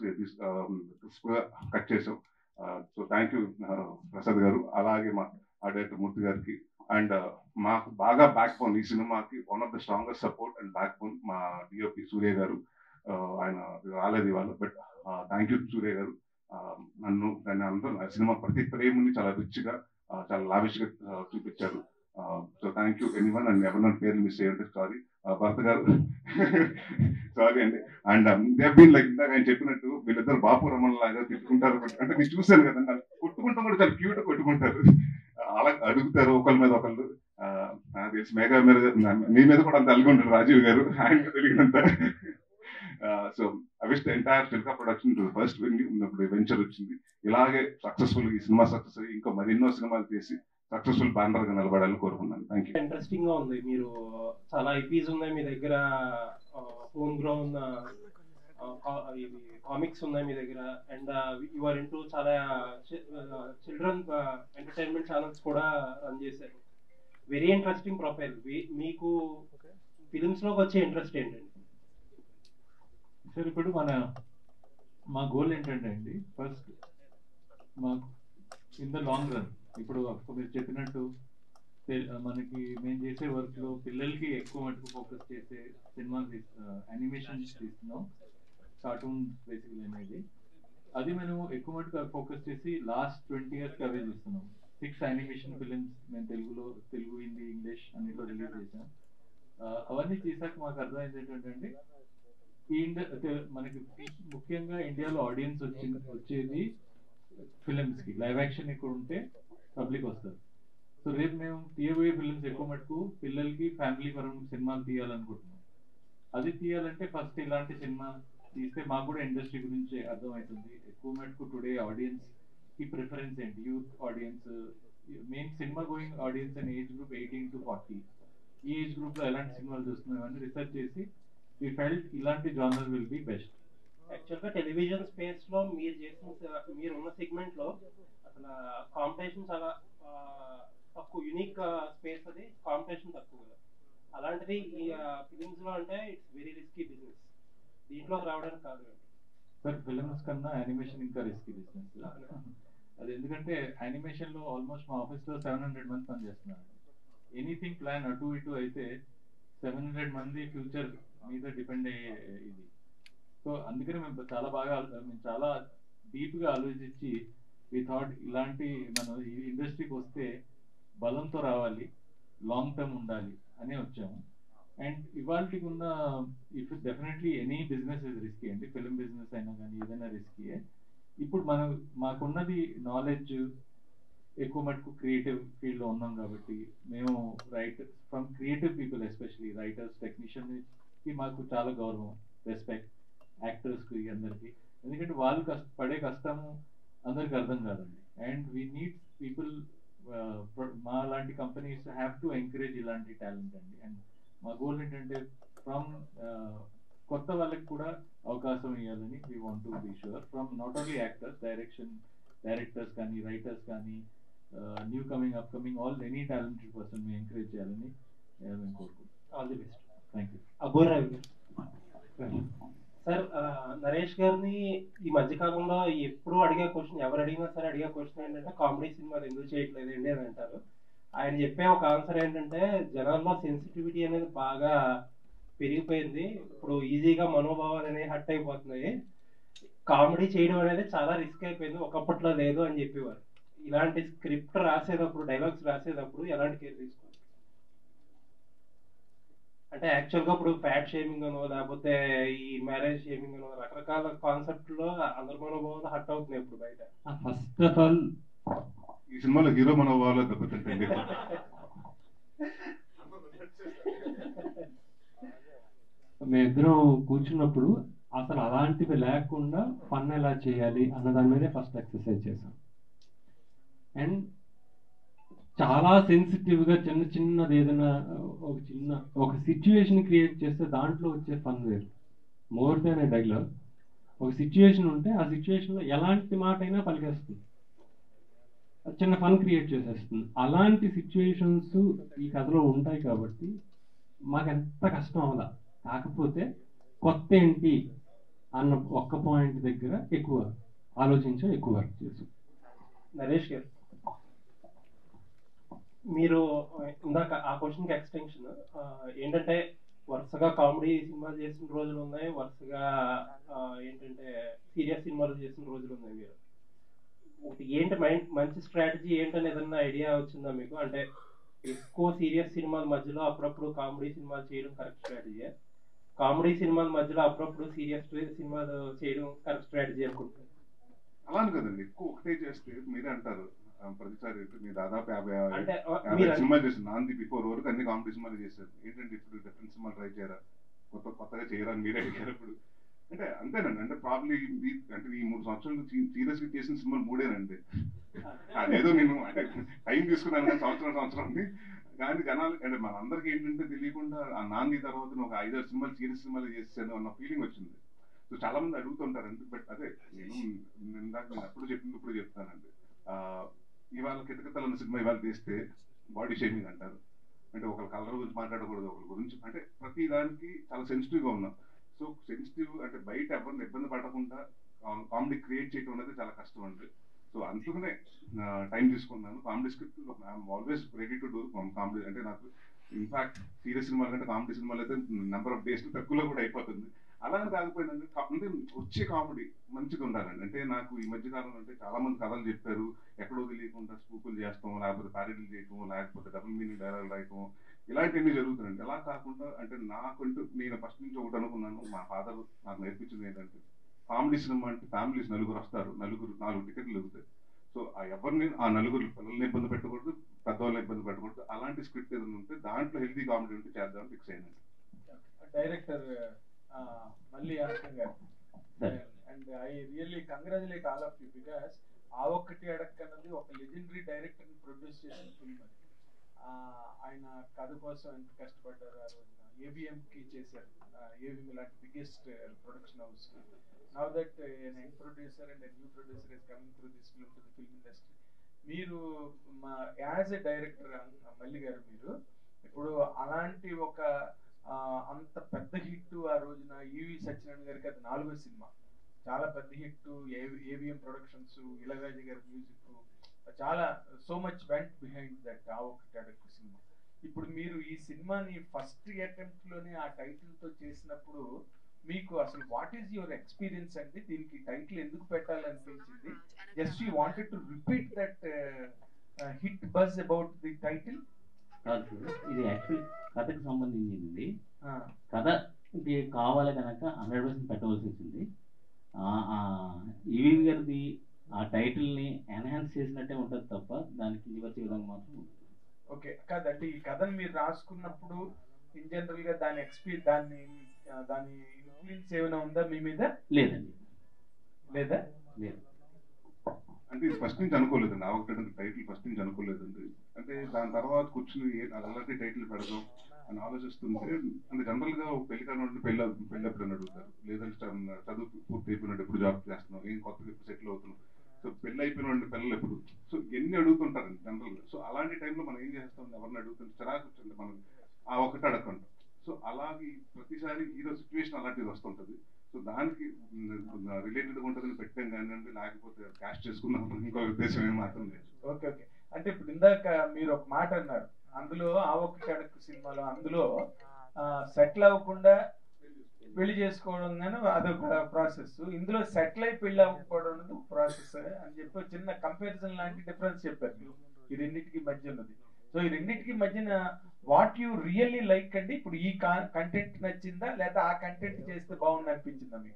cut చేసాం so thank you Prasad garu అలాగే మా డైరెక్టర్ మూర్తి గారికి అండ్ మాకు బాగా బ్యాక్ బోన్ ఈ సినిమాకి one of the strongest support and backbone మా డిఓపి సూర్య గారు ఆయన రాలేదు ఇవాళ బట్ థ్యాంక్ యూ సూర్య గారు నన్ను దాన్ని అందరూ సినిమా ప్రతి ప్రేముని చాలా రిచ్గా చాలా లావిష్గా చూపించారు so thank you anyone and ఎవరి పేర్లు మిస్ అయ్యండి సారీ భర్త గారు సారీ అండి అండ్ దే బీన్ లైక్ ఇందాక ఆయన చెప్పినట్టు వీళ్ళిద్దరు బాపు రమణ లాగా తిట్టుకుంటారు అంటే నేను చూశాను కదండి కొట్టుకుంటాం కూడా చాలా క్యూట్ కొట్టుకుంటారు అలా అడుగుతారు ఒకళ్ళ మీద ఒకళ్ళు నాకు తెలిసి మేఘా మీద మీ మీద కూడా అంత అలిగి ఉంటారు రాజీవ్ గారు ఆయన తెలియనంత so I wish the entire Chilka production to first ఉన్నప్పుడు వెంచర్ వచ్చింది ఇలాగే సక్సెస్ఫుల్ ఈ సినిమా సక్సెస్ అయ్యి ఇంకా మరెన్నో సినిమాలు చేసి సక్సెస్ఫుల్ బ్యానర్ గా నిలబడాలని కోరుకున్నాను థ్యాంక్ యూ ఇంట్రెస్టింగ్ గా ఉంది మీరు చాలా ఐపీస్ ఉన్నాయి మీ దగ్గర హోమ్ గ్రౌన్ ఇవి కామిక్స్ ఉన్నాయి మీ దగ్గర అండ్ యు ఆర్ ఇంటూ చాలా చిల్డ్రన్ ఎంటర్టైన్మెంట్ ఛానల్స్ కూడా రన్ చేశారు వెరీ ఇంట్రెస్టింగ్ ప్రొఫైల్ మీకు ఫిలిమ్స్ లోకి వచ్చే ఇంట్రెస్ట్ ఏంటండి సార్ ఇప్పుడు మన మా గోల్ ఏంటంటే అండి ఫస్ట్ మాకు ఇన్ ద లాంగ్ రన్ ఇప్పుడు మీరు చెప్పినట్టు మనకి మేము చేసే వర్క్ లో పిల్లలకి ఎక్కువ మటుకు ఫోకస్ చేసే సినిమా యానిమేషన్ తీస్తున్నాం కార్టూన్ బేసికల్ అనేది అది మేము ఎక్కువ మటుకు ఫోకస్ చేసి లాస్ట్ ట్వంటీ ఇయర్స్ అవే చూస్తున్నాం సిక్స్ యానిమేషన్ ఫిలిమ్స్ మేము తెలుగులో తెలుగు హిందీ ఇంగ్లీష్ అన్నిట్లో రిలీజ్ చేసాం అవన్నీ చేశాక మాకు అర్థమైంది ఏంటంటే అండి ఈ ఇండియా మనకి ముఖ్యంగా ఇండియాలో ఆడియన్స్ వచ్చింది వచ్చేది ఫిలిమ్స్ కి లైవ్ యాక్షన్ ఇక్కడ ఉంటే పబ్లిక్ వస్తారు సో రేపు మేము తీయబోయే ఫిలిమ్స్ ఎక్కువ మటుకు పిల్లలకి ఫ్యామిలీ పరం సినిమాలు తీయాలనుకుంటున్నాం అది తీయాలంటే ఫస్ట్ ఇలాంటి సినిమా తీస్తే మాకు కూడా ఇండస్ట్రీ గురించి అర్థమవుతుంది ఎక్కువ మటుకు టుడే ఆడియన్స్ కి ప్రిఫరెన్స్ ఏంటి youth audience main cinema going audience అనే age group eighteen to forty ఈ ఏజ్ గ్రూప్ లో ఎలాంటి సినిమాలు చూస్తున్నాం ఇవన్నీ రీసెర్చ్ చేసి వి ఫెల్ట్ ఇలాంటి జానర్ విల్ బి బెస్ట్ యాక్చువల్గా టెలివిజన్ స్పేస్ లో మీరు చేసిన మీరు ఉన్న సెగ్మెంట్ లో అసలు కాంపిటీషన్ చాలా తక్కువ యూనిక్ స్పేస్ అది కాంపిటీషన్ తక్కువ కదా అలాంటిది ఈ ఫిలిమ్స్ లో అంటే ఇట్స్ వెరీ రిస్కీ బిజినెస్ దీంట్లో రావడానికి కాదు సార్ ఫిలిమ్స్ కన్నా యానిమేషన్ ఇంకా రిస్కీ బిజినెస్ అది ఎందుకంటే యానిమేషన్ లో ఆల్మోస్ట్ మా ఆఫీస్ లో సెవెన్ హండ్రెడ్ మంది పనిచేస్తున్నారు ఎనీథింగ్ ప్లాన్ అటు ఇటు అయితే సెవెన్ హండ్రెడ్ మంది ఫ్యూచర్ మీద డిపెండ్ అయ్యే ఇది సో అందుకని మేము చాలా బాగా ఆలో- మేము చాలా డీప్గా ఆలోచించి ఈ థాట్ ఇలాంటి మనం ఈ ఇండస్ట్రీకి వస్తే బలంతో రావాలి లాంగ్ టర్మ్ ఉండాలి అని వచ్చాము అండ్ ఇవాళకి ఉన్న if definitely any business is risky అండి ఫిల్మ్ బిజినెస్ అయినా కానీ ఏదైనా రిస్కీయే ఇప్పుడు మనం మాకున్నది నాలెడ్జ్ ఎక్కువ మటుకు క్రియేటివ్ ఫీల్డ్లో ఉన్నాం కాబట్టి మేము writer from creative people especially writers టెక్నీషియన్కి మాకు చాలా గౌరవం రెస్పెక్ట్ యాక్టర్స్కి అందరికీ ఎందుకంటే వాళ్ళు కష్ట పడే కష్టము అందరికి అర్థం కాదండి అండ్ వీ నీడ్ పీపుల్ మా లాంటి కంపెనీస్ హ్యావ్ టు ఎంకరేజ్ ఇలాంటి టాలెంట్ అండి అండ్ మా గోల్ ఏంటంటే ఫ్రమ్ కొత్త వాళ్ళకి కూడా అవకాశం ఇవ్వాలని we want to be sure from not only actors direction directors కానీ రైటర్స్ కానీ new coming up coming all any talented person మేము ఎంకరేజ్ చేయాలని uh, మేము కోరుకుంటున్నాం all the best thank you Abburi Ravi garu sir ఆ, నరేష్ గారిని ఈ మధ్య కాలంలో ఎప్పుడు అడిగే క్వశ్చన్ ఎవరు అడిగినా సరే అడిగే క్వశ్చన్ ఏంటంటే కామెడీ సినిమాలు ఎందుకు చేయట్లేదండి అని అంటారు ఆయన చెప్పే ఒక ఆన్సర్ ఏంటంటే జనాల్లో సెన్సిటివిటీ అనేది బాగా పెరిగిపోయింది ఇప్పుడు ఈజీగా మనోభావాలు అనేవి హట్ అయిపోతున్నాయి కామెడీ చేయడం అనేది చాలా రిస్క్ అయిపోయింది ఒకప్పట్లో లేదు అని చెప్పేవారు ఇలాంటి స్క్రిప్ట్ రాసేటప్పుడు డైలాగ్స్ రాసేటప్పుడు ఎలాంటి కేర్ తీసుకోవాలి అంటే యాక్చువల్ గా ఇప్పుడు ఫ్యాట్ షేమింగ్ అనో లేకపోతే ఈ మ్యారేజ్ షేమింగ్ అనో రకరకాల కాన్సెప్ట్ లో అందరి మనోభావాలు హట్ అవుతున్నాయి ఇప్పుడు బయట ఫస్ట్ ఆఫ్ ఆల్ ఈ సినిమాలో హీరో మనోభావాలు దెబ్బతింటండి మేమిద్దరం కూర్చున్నప్పుడు అసలు అలాంటివి లేకుండా ఫన్ ఎలా చేయాలి అన్న దాని మీదే ఫస్ట్ ఎక్సర్సైజ్ చేశాం అండ్ చాలా సెన్సిటివ్ గా చిన్న చిన్నది ఏదైనా ఒక చిన్న ఒక సిచ్యువేషన్ క్రియేట్ చేస్తే దాంట్లో వచ్చే ఫన్ వేరు మోర్ దాన్ ఏ డైలాగ్ ఒక సిచ్యువేషన్ ఉంటే ఆ సిచ్యువేషన్ లో ఎలాంటి మాట అయినా పలికేస్తుంది అది చిన్న ఫన్ క్రియేట్ చేసేస్తుంది అలాంటి సిచ్యువేషన్స్ ఈ కథలో ఉంటాయి కాబట్టి మాకు ఎంత కష్టం అవలా కాకపోతే కొత్త ఏంటి అన్న ఒక్క పాయింట్ దగ్గర ఎక్కువ ఆలోచించే ఎక్కువ వర్క్ చేసాం నరేష్ గారు మీరు ఇందాక ఆ క్వశ్చన్ కి ఎక్స్టెన్షన్ ఏంటంటే వరుసగా కామెడీ సినిమాలు చేసిన రోజులు ఉన్నాయి వరుసగా ఆ, ఏంటంటే సీరియస్ సినిమాలు చేసిన రోజులు ఉన్నాయి మీరు ఒకటి ఏంటి మైండ్ మంచి స్ట్రాటజీ ఏంటని ఏదన్నా ఐడియా వచ్చిందా మీకు అంటే ఎక్కువ సీరియస్ సినిమాల మధ్యలో అప్పుడప్పుడు కామెడీ సినిమాలు చేయడం కరెక్ట్ స్ట్రాటజీ కామెడీ సినిమాల మధ్యలో అప్పుడప్పుడు సీరియస్ సినిమాలు చేయడం కరెక్ట్ స్ట్రాటజీ అనుకుంటున్నాను అలానే కదండి ఎక్కువ ఒకటే చేస్తే మీరే అంటారు ఆ, ప్రతిసారి మీరు దాదాపు యాభై అంటే, ఆ, యాభై మీరు- సినిమాలు చేశారు నాంది బిఫోర్ వరకు అన్ని కామెడీ సినిమాలు చేశారు ఏంటంటే ఇప్పుడు డిఫరెంట్ సినిమాలు ట్రై చేయరా కొత్త కొత్తగా చేయరా అని మీరే అడిగారు ఇప్పుడు అంటే అంతేనండి అంటే ప్రాబ్లీ అంటే ఈ మూడు సంవత్సరాలు సీరియస్ గా చేసిన సినిమాలు మూడేనండి అదేదో నేను అంటే టైం తీసుకున్నాను కానీ సంవత్సరం సంవత్సరం ఉంది కానీ జనాలు అంటే మనందరికీ ఏంటంటే తెలియకుండా ఆ నాంది తర్వాత నేను ఒక ఐదారు సినిమాలు సీరియస్ సినిమాలు చేసాను అన్న ఫీలింగ్ వచ్చింది సో చాలా మంది అడుగుతుంటారండి బట్ అదే నేను నేను ఇందాక నేను అప్పుడు చెప్పింది ఇప్పుడు చెప్తానండి ఆ, ఇవాళ కితకితలు అన్న సినిమా ఇవాళ తీస్తే బాడీ షేమింగ్ అంటారు అంటే ఒకరి కలర్ గురించి మాట్లాడకూడదు ఒకరి గురించి అంటే ప్రతి దానికి చాలా సెన్సిటివ్ గా ఉన్నాం సో సెన్సిటివ్ అంటే బయట ఎవరిని ఇబ్బంది పడకుండా కామెడీ క్రియేట్ చేయడం అనేది చాలా కష్టం అండి సో అందుకనే టైం తీసుకున్నాను comedy script I'm always ready to do comedy అంటే నాకు ఇన్ఫాక్ట్ సీరియస్ సినిమాల కంటే కామెడీ సినిమాలు అయితే నెంబర్ ఆఫ్ డేస్ తక్కువలో కూడా అయిపోతుంది అలా అని కాకపోయిందండి కా- అంటే వచ్చే కామెడీ మంచిగా ఉండాలండి అంటే నాకు ఈ మధ్య కాలంలో అంటే చాలా మంది కథలు చెప్పారు ఎక్కడో తెలియకుండా స్కూపులు చేస్తాం లేకపోతే ప్యారెడీలు చేయటం లేకపోతే డబుల్ మీనింగ్ డైలాగ్ రాయటం ఇలాంటివన్నీ జరుగుతున్నాయండి ఎలా కాకుండా అంటే నాకంటూ నేను ఫస్ట్ నుంచి ఒకటి అనుకున్నాను మా ఫాదర్ నాకు నేర్పించింది ఏంటంటే కామెడీ సినిమా అంటే ఫ్యామిలీస్ నలుగురు వస్తారు నలుగురు నాలుగు టికెట్లు దొరుకుతాయి సో ఆ ఎవరిని ఆ నలుగురు పిల్లల్ని ఇబ్బంది పెట్టకూడదు పెద్దవాళ్ళని ఇబ్బంది పెట్టకూడదు అలాంటి స్క్రిప్ట్ ఏదైనా ఉంటే దాంట్లో హెల్తీ కామెడీ ఉంటే చేద్దామని ఫిక్స్ అయినాను డైరెక్టర్ మళ్ళీ ఆస్కర్ garu and I really congratulate all of you because ఆ ఒక్కటి అడక్కన్నది ఒక లెజెండరీ డైరెక్టర్ ని ప్రొడ్యూస్ చేసిన ఫిల్మ్ అది ఆ, ఆయన కథ కోసం ఎంత కష్టపడ్డారు ఆ రోజున ఏబిఎం కి చేశారు ఏబిఎం లాంటి biggest production house now that young producer and new producer is coming through this film to the film industry మీరు మా యాజ్ ఎ డైరెక్టర్ మల్లి గారు మీరు ఇప్పుడు అలాంటి ఒక ఆ, అంత పెద్ద హిట్ ఆ రోజున ఈవి సత్యనారాయణ గారికి అది నాలుగో సినిమా చాలా పెద్ద హిట్ ఏవిఎం ప్రొడక్షన్స్ ఇళరాజు గారి మ్యూజిక్ చాలా so much went behind that ఆ ఒకటి అడక్కు సినిమా ఇప్పుడు మీరు ఈ సినిమాని ఫస్ట్ అటెంప్ట్ లోనే ఆ టైటిల్ తో చేసినప్పుడు మీకు అసలు వాట్ ఈస్ యువర్ ఎక్స్పీరియన్స్ అండి దీనికి టైటిల్ ఎందుకు పెట్టాలనిపించింది just you wanted to repeat that hit buzz about the title కాదు సార్ ఇది యాక్చువల్ కథకు సంబంధించింది కథ ఇది కావాలి కనుక హండ్రెడ్ పర్సెంట్ పెట్టవలసి వచ్చింది ఈవీ గారిది ఆ టైటిల్ని ఎన్హాన్స్ చేసినట్టే ఉంటుంది తప్ప దానికి వచ్చే విధంగా మాత్రం ఉండదు. ఓకే కాదంటే ఈ కథను మీరు రాసుకున్నప్పుడు ఇన్ జనరల్ గా దాని ఎక్స్పీ దాన్ని ఆ, దాని ఇన్ఫ్లుయెన్స్ ఏమైనా ఉందా మీ మీద లేదండి లేదా లేదు అంటే ఇది ఫస్ట్ నుంచి అనుకోలేదండి ఆ ఒకటి టైటిల్ ఫస్ట్ నుంచి అనుకోలేదండి అంటే దాని తర్వాత కూర్చుని ఏ- అది అలాంటి టైటిల్ పెడదాం అని ఆలోచిస్తుంటే అంటే జనరల్ గా ఒక పెళ్లి కాని పెళ్లి పెళ్లి ఎప్పుడు అని అడుగుతారు లేదంటే చ- చదువు పూర్తి అయిపోయినట్టు ఎప్పుడు జాబ్ చేస్తున్నావు ఏం కొత్తగా ఎప్పుడు సెటిల్ అవుతున్నావు సో పెళ్లి అయిపోయిన పిల్లలు ఎప్పుడు సో ఎన్ని అడుగుతుంటారండి జనరల్ గా సో అలాంటి టైంలో మనం ఏం చేస్తాం ఎవరిని అడుగుతుంటే చిరాకు వచ్చింది మనం ఆ ఒకటి అడగంటాం సో అలాగే ప్రతిసారి హీరో సిచ్యువేషన్ అలాంటిది వస్తుంటది సో దానికి రిలేటెడ్ ఉంటుందని పెట్టాం కానివ్వండి లేకపోతే క్యాష్ చేసుకుందాం ఇంకో ఉద్దేశం ఏం మాత్రం లేదు ఓకే ఓకే అంటే ఇప్పుడు ఇందాక మీరు ఒక మాట అన్నారు అందులో ఆ ఒక్క కడకు సినిమాలో అందులో సెటిల్ అవ్వకుండా పెళ్లి చేసుకోవడం కానీ అదొక ప్రాసెస్ ఇందులో సెటిల్ అయి పెళ్లి అవ్వకపోవడం అనేది ఒక ప్రాసెస్ అని చెప్పి ఒక చిన్న కంపారిజన్ లాంటి డిఫరెన్స్ చెప్పారు మీరు ఈ రెండింటికి మధ్య ఉన్నది సో ఈ రెండింటికి మధ్యన వాట్ యు రియల్లీ లైక్ అండి ఇప్పుడు ఈ కంటెంట్ నచ్చిందా లేదా ఆ కంటెంట్ చేస్తే బాగుంది అనిపించిందా మీకు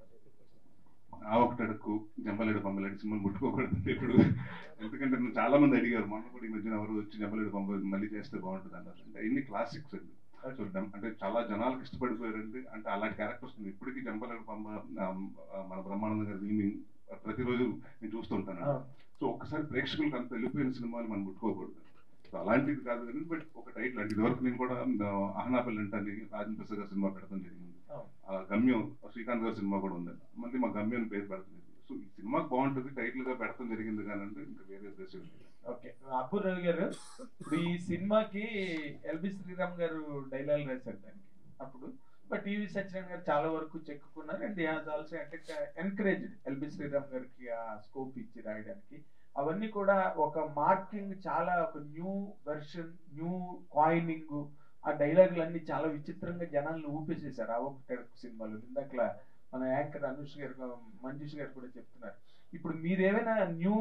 ఆ ఒకటి అడుక్కు జంపలేడు పంపలేడు సినిమాలు ముట్టుకోకూడదు ఇప్పుడు ఎందుకంటే నన్ను చాలా మంది అడిగారు మొన్న కూడా ఈ మధ్యన ఎవరు వచ్చి జంపలేడు పంప మళ్ళీ చేస్తే బాగుంటుంది అన్నారు అంటే ఇన్ని క్లాసిక్స్ అండి సో జం- అంటే చాలా జనాలకు ఇష్టపడిపోయారండి అంటే అలాంటి క్యారెక్టర్స్ ఉంది ఇప్పటికీ జంపలేడు పంప ఆ, మన బ్రహ్మానంద గారి వీమి ప్రతిరోజు నేను చూస్తుంటాను సో ఒక్కసారి ప్రేక్షకులకు అంత వెళ్ళిపోయిన సినిమాలు మనం ముట్టుకోకూడదు సో అలాంటిది కాదు కానీ బట్ ఒక టైటిల్ అంటే ఇదివరకు నేను కూడా ఆ, అహనాపల్లి అంటని రాజన్ ప్రసాద్ గారి సినిమా పెడతాం జరిగింది ఆ గమ్యం శ్రీకాంత్ గారి సినిమా కూడా ఉంది మళ్ళీ మా గమ్యం అని పేరు పెడుతుంది సో ఈ సినిమా బాగుంటుంది టైటిల్ గా పెడతాం జరిగింది కానీ అంటే ఇంకా వేరే ఉద్దేశం లేదు ఓకే అబ్బు రవి గారు ఇప్పుడు ఈ సినిమాకి ఎల్బి శ్రీరామ్ గారు డైలాగ్ రాశారు దానికి అప్పుడు బట్ టీవీ సత్యనారాయణ గారు చాలా వరకు చెక్కున్నారు and has also encouraged LB Sriram గారికి ఆ స్కోప్ ఇచ్చి రాయడానికి అవన్నీ కూడా ఒక మార్కింగ్ చాలా ఒక న్యూ వెర్షన్ న్యూ కాయినింగ్ ఆ డైలాగులు అన్ని చాలా విచిత్రంగా జనాలను ఊపేసేసారు ఆ ఒక్క సినిమాలో ఇందాక మన యాంకర్ అనుష్ గారు మంజుష్ గారు కూడా చెప్తున్నారు ఇప్పుడు మీరు ఏమైనా న్యూ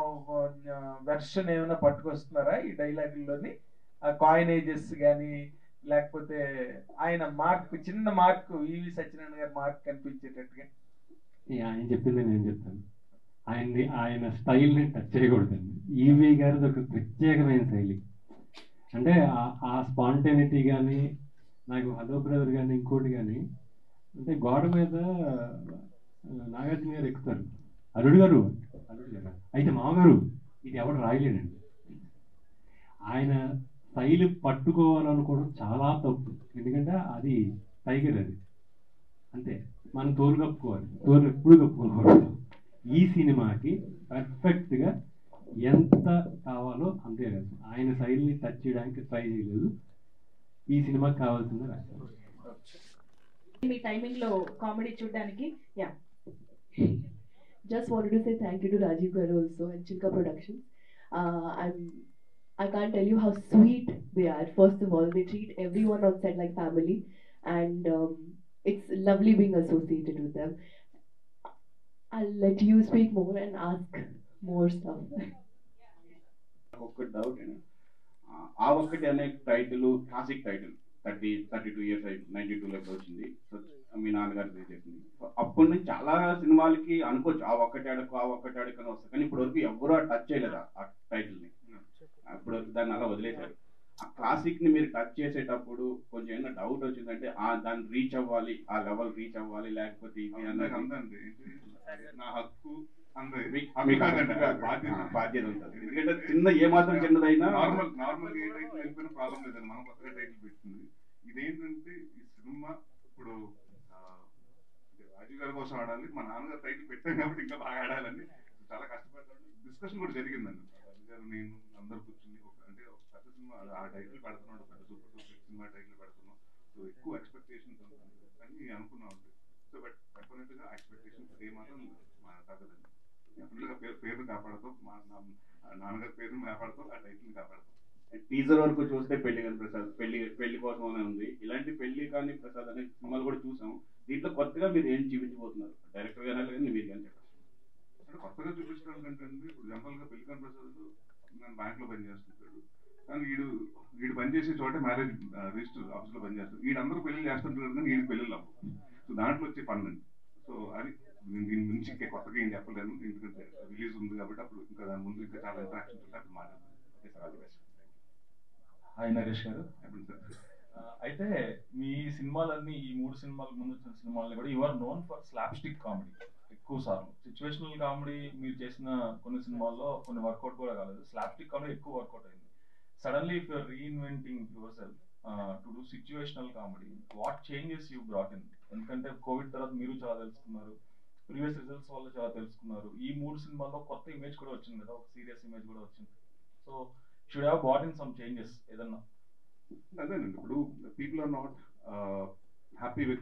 వెర్షన్ ఏమైనా పట్టుకొస్తున్నారా ఈ డైలాగుల్లోని ఆ కాయినేజెస్ కానీ లేకపోతే ఆయన మార్క్ చిన్న మార్క్ ఈవి సత్యనారాయణ గారి మార్క్ కనిపించేటట్టుగా ఈ ఆయన చెప్పింది నేను చెప్తాను ఆయన్ని ఆయన స్టైల్ని టచ్ చేయకూడదండి ఈవీ గారిది ఒక ప్రత్యేకమైన శైలి అంటే ఆ- ఆ స్పాంటేనిటీ కానీ నాకు హలో బ్రదర్ కానీ ఇంకోటి కానీ అంటే గోడ మీద ఆ, నాగార్జున గారు ఎక్కుతారు అల్లుడు గారు అల్లుడు గారు అయితే మామగారు ఇది ఎవడు రాయలేడండి ఆయన శైలి పట్టుకోవాలనుకోవడం చాలా తప్పు ఎందుకంటే అది టైగర్ అది అంతే మనం తోలు కప్పుకోవాలి తోలు ఎప్పుడు కప్పుకోకూడదు ఈ సినిమాకి పర్ఫెక్ట్ గా ఎంత కావాలో అంతే రాదు ఆయన శైలిని టచ్ చేయడానికి ట్రై చేయలేదు ఈ సినిమాకి కావాల్సిందే రాశారు మీ టైమింగ్ లో కామెడీ చూడడానికి yeah Just wanted to say thank you to Rajiv Garu also and Chilka Productions. Uh, I'm I can't tell you how sweet they are. First of all, they treat everyone on set like family, and um, it's lovely being associated with them. I'll let you speak more and ask more stuff. ఒక్క doubt ఆ ఒక్కటి అనే title classic title thirty thirty two years ninety టూలో ఎప్పుడు వచ్చింది so మీ నాన్నగారు చేసింది so అప్పటి నుంచి చాలా సినిమాలకి అనుకోవచ్చు ఆ ఒక్కటి అడకు ఆ ఒక్కటి అడకు అని వస్తుంది కానీ ఇప్పటి వరకు ఎవరు టచ్ చేయలేదు ఆ టైటిల్ని ఇప్పుడు దాన్ని అలా వదిలేశారు ఆ క్లాసిక్ ని మీరు టచ్ చేసేటప్పుడు కొంచెం ఏమైనా డౌట్ వచ్చిందంటే ఆ దాన్ని రీచ్ అవ్వాలి ఆ లెవెల్ రీచ్ అవ్వాలి లేకపోతే ఇది అందరికి అన్నది అందండి నా హక్కు అందే మీకు హక్కు మీకు కాదండి, బాధ్యత బాధ్యత బాధ్యత ఉంటుంది ఎందుకంటే చిన్న ఏ మాత్రం చిన్నదైనా నార్మల్ నార్మల్ ఏ టైటిల్ వెళ్ళిపోయిన ప్రాబ్లం లేదండి మనం కొత్తగా టైటిల్ పెట్టింది ఇదేంటంటే ఈ సినిమా ఇప్పుడు ఆ, అంటే రాజీవ్ గారి కోసం ఆడాలి మా నాన్నగారు టైటిల్ పెట్టాం కాబట్టి ఇంకా బాగా ఆడాలని చాలా కష్టపడ్డాను డిస్కషన్ కూడా జరిగిందండి రాజు గారు నేను అందరు కూర్చుని ఒక అంటే ఒక పెద్ద సినిమా ఆ టైటిల్ పెడుతున్నాడు పెద్ద సూపర్ సూపర్ సినిమా టైటిల్ పెడుతున్నాం సో ఎక్కువ ఎక్స్పెక్టేషన్స్ అని అనుకున్నాం సో బట్ డెఫినెట్ గా ఎక్స్పెక్టేషన్స్ ఏ మాత్రం మా తగ్గదండి డెఫినెట్ గా పేరు పేరుని కాపాడుతాం మా నా- నాన్నగారి పేరుని కాపాడుతాం ఆ టైటిల్ని కాపాడుతాం టీజర్ వరకు చూస్తే పెళ్లి కాని ప్రసాద్ పెళ్లి పెళ్లి కోసం అనే ఉంది ఇలాంటి పెళ్లి కానీ ప్రసాద్ అనే సినిమాలు కూడా చూసాం దీంట్లో కొత్తగా మీరు ఏం చూపించబోతున్నారు డైరెక్టర్ గానే కానీ మీరు కానీ చెప్పండి అంటే కొత్తగా చూపించడం కంటే అండి ఇప్పుడు జనరల్ గా పెళ్లికన్ ప్రసాద్ నేను బ్యాంక్ లో పనిచేస్తుంటాడు కానీ వీడు వీడు పనిచేసే చోట మ్యారేజ్ రిజిస్టర్ ఆఫీస్ లో పనిచేస్తాడు వీడు అందరూ పెళ్లి చేస్తుంటారు కానీ వీడి పెళ్ళిళ్ళు అవ్వవు సో దాంట్లో వచ్చే ఫండ్ అండి సో అది నేను దీని గురించి ఇంకా కొత్తగా ఏం చెప్పలేను ఎందుకంటే రిలీజ్ ఉంది కాబట్టి అప్పుడు ఇంకా దాని ముందు ఇంకా చాలా ఇంట్రాక్షన్స్ ఉంటాయి అప్పుడు మాట్లాడతాను ఓకే సార్ అది బెస్ట్ హాయ్ నరేష్ గారు చెప్పండి సార్ ఆ, అయితే మీ సినిమాలన్నీ ఈ మూడు సినిమాల ముందు వచ్చిన సినిమాలు కూడా you are known for slapstick comedy ఎక్కువ సార్లు సిచ్యువేషనల్ కామెడీ మీరు చేసిన కొన్ని సినిమాల్లో కొన్ని వర్కౌట్ కూడా కాలేదు స్లాప్ స్టిక్ కామెడీ ఎక్కువ వర్కౌట్ అయింది suddenly if you're reinventing yourself to do situational comedy what changes you brought in ఎందుకంటే కోవిడ్ తర్వాత మీరు చాలా తెలుసుకున్నారు ప్రీవియస్ రిజల్ట్స్ వల్ల చాలా తెలుసుకున్నారు ఈ మూడు సినిమాల్లో కొత్త ఇమేజ్ కూడా వచ్చింది కదా ఒక సీరియస్ ఇమేజ్ కూడా వచ్చింది so should have bought in some changes ఏదన్నా అదేనండి ఇప్పుడు people are not happy with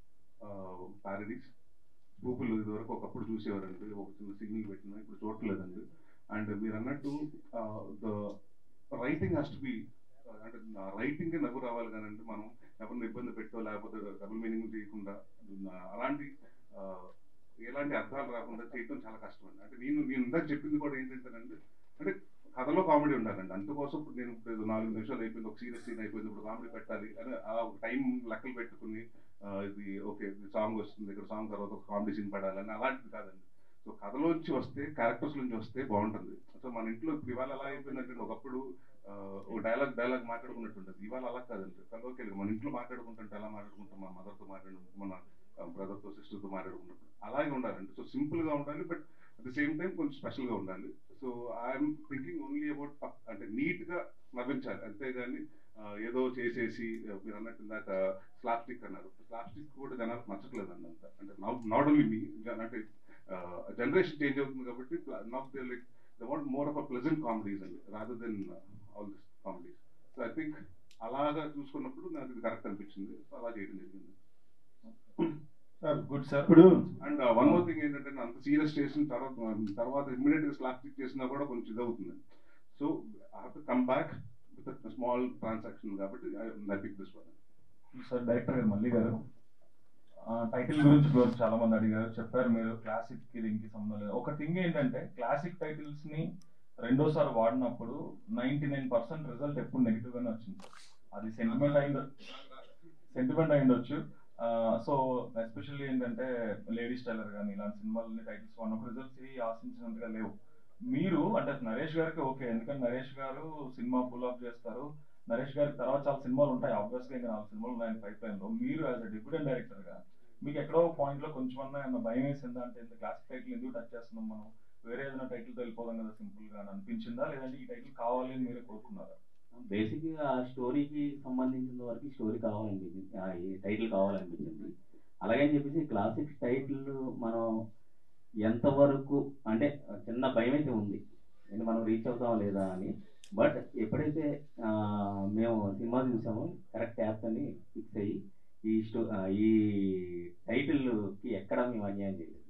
parodies people ఇదివరకు ఒకప్పుడు చూసేవారండి ఒక చిన్న సిగ్నల్ పెట్టినా ఇప్పుడు చూడట్లేదండి అండ్ మీరు అన్నట్టు ద రైటింగ్ హస్ట్ బి అంటే రైటింగ్ నవ్వు రావాలి కానండి మనం ఎవరిని ఇబ్బంది పెట్టో లేకపోతే డబుల్ మీనింగ్ చేయకుండా ఆ, అలాంటి ఆ, ఎలాంటి అర్థాలు రాకుండా చేయడం చాలా కష్టం అండి అంటే నేను నేను ఇందాక చెప్పింది కూడా ఏంటంటేనండి అంటే కథలో కామెడీ ఉండాలండి అందుకోసం ఇప్పుడు నేను ఇప్పుడు ఏదో నాలుగు నిమిషాలు అయిపోయింది ఒక సీరియస్ సీన్ అయిపోయింది ఇప్పుడు కామెడీ పెట్టాలి అని ఆ ఒక టైం లెక్కలు పెట్టుకుని ఆ, ఇది ఓకే సాంగ్ వస్తుంది ఇక్కడ సాంగ్ తర్వాత ఒక కామెడీ సీన్ పడాలని అలాంటిది కాదండి సో కథలోంచి వస్తే క్యారెక్టర్స్ నుంచి వస్తే బాగుంటుంది సో మన ఇంట్లో ఇప్పుడు ఇవాళ ఎలా అయిపోయిందంటే ఒకప్పుడు ఆ, ఒక డైలాగ్ డైలాగ్ మాట్లాడుకున్నట్టు ఉంటుంది ఇవాళ అలా కాదండి కలవకే లేదు మన ఇంట్లో మాట్లాడుకుంటుంటే ఎలా మాట్లాడుకుంటాం మన మదర్తో మాట్లాడు మన బ్రదర్తో సిస్టర్తో మాట్లాడుకుంటాం అలాగే ఉండాలండి సో సింపుల్ గా ఉండాలి but at the same time కొంచెం స్పెషల్ గా ఉండాలి so I'm thinking only about అంటే నీట్ గా నవ్వించాలి అంతేగాని ఆ, ఏదో చేసేసి ఆ, మీరు అన్నట్టు ఇందాక స్లాప్స్టిక్ అన్నారు స్లాప్స్టిక్ కూడా జనాలకు నచ్చట్లేదు అండి అంత అంటే నాట్ ఓన్లీ మీ అంటే జనరేషన్ చేంజ్ అవుతుంది కాబట్టి not they like they want more of a pleasant comedies అండి rather than all this comedies so I think అలాగా చూసుకున్నప్పుడు నాకు ఇది కరెక్ట్ అనిపించింది సో అలా చేయడం జరిగింది సార్ గుడ్ సార్ ఇప్పుడు అండ్ వన్ మోర్ థింగ్ ఏంటంటే అంత సీరియస్ చేసిన తర్వాత తర్వాత ఇమ్మీడియట్ గా స్లాప్స్టిక్ చేసినా కూడా కొంచెం ఇదవుతుంది so I have to come back with small transaction కాబట్టి I pick this one sir director garu Malli గారు టైటిల్ గురించి ఇప్పుడు చాలా మంది అడిగారు చెప్పారు మీరు క్లాసిక్ కి దీనికి సంబంధం లేదు ఒక థింగ్ ఏంటంటే క్లాసిక్ టైటిల్స్ ని రెండోసారి వాడినప్పుడు నైన్టీ నైన్ పర్సెంట్ రిజల్ట్ ఎప్పుడు నెగిటివ్ గానే వచ్చింది అది సెంటిమెంట్ అయింది సెంటిమెంట్ అయి ఉండొచ్చు సో ఎస్పెషల్లీ ఏంటంటే లేడీస్ టైలర్ కానీ ఇలాంటి సినిమాలని టైటిల్స్ వాడినప్పుడు రిజల్ట్స్ ఏ ఆశించినంతగా లేవు మీరు అంటే నరేష్ గారికి ఓకే ఎందుకంటే నరేష్ గారు సినిమా ఫుల్ ఆఫ్ చేస్తారు నరేష్ గారికి తర్వాత చాలా సినిమాలు ఉంటాయి ఆబ్వియస్ గా ఇంకా నాలుగు సినిమాలు ఉన్నాయి పైప్ లైన్ లో మీరు యాజ్ అ డిప్యూటెంట్ డైరెక్టర్ గా మీకు ఎక్కడో పాయింట్ లో కొంచెం అన్నా ఏమన్నా భయం వేసిందా అంటే ఇంత క్లాసిక్ టైటిల్ ఎందుకు టచ్ చేస్తున్నాం మనం వేరే ఏదైనా టైటిల్ తో వెళ్ళిపోదాం కదా సింపుల్ గా అని అనిపించిందా లేదంటే ఈ టైటిల్ కావాలి అని మీరే కోరుకున్నారా బేసిక్ గా ఆ స్టోరీకి సంబంధించిన వరకు స్టోరీ కావాలనిపించింది ఆ ఈ టైటిల్ కావాలనిపించింది అలాగే అని చెప్పేసి క్లాసిక్ టైటిల్ మనం ఎంతవరకు అంటే చిన్న భయం అయితే ఉంది అంటే మనం రీచ్ అవుతాం లేదా అని బట్ ఎప్పుడైతే ఆ, మేము సినిమా చూసామో కరెక్ట్ యాప్ అని ఫిక్స్ అయ్యి ఈ స్టో ఆ, ఈ టైటిల్ కి ఎక్కడ మేము అన్యాయం చేయలేదు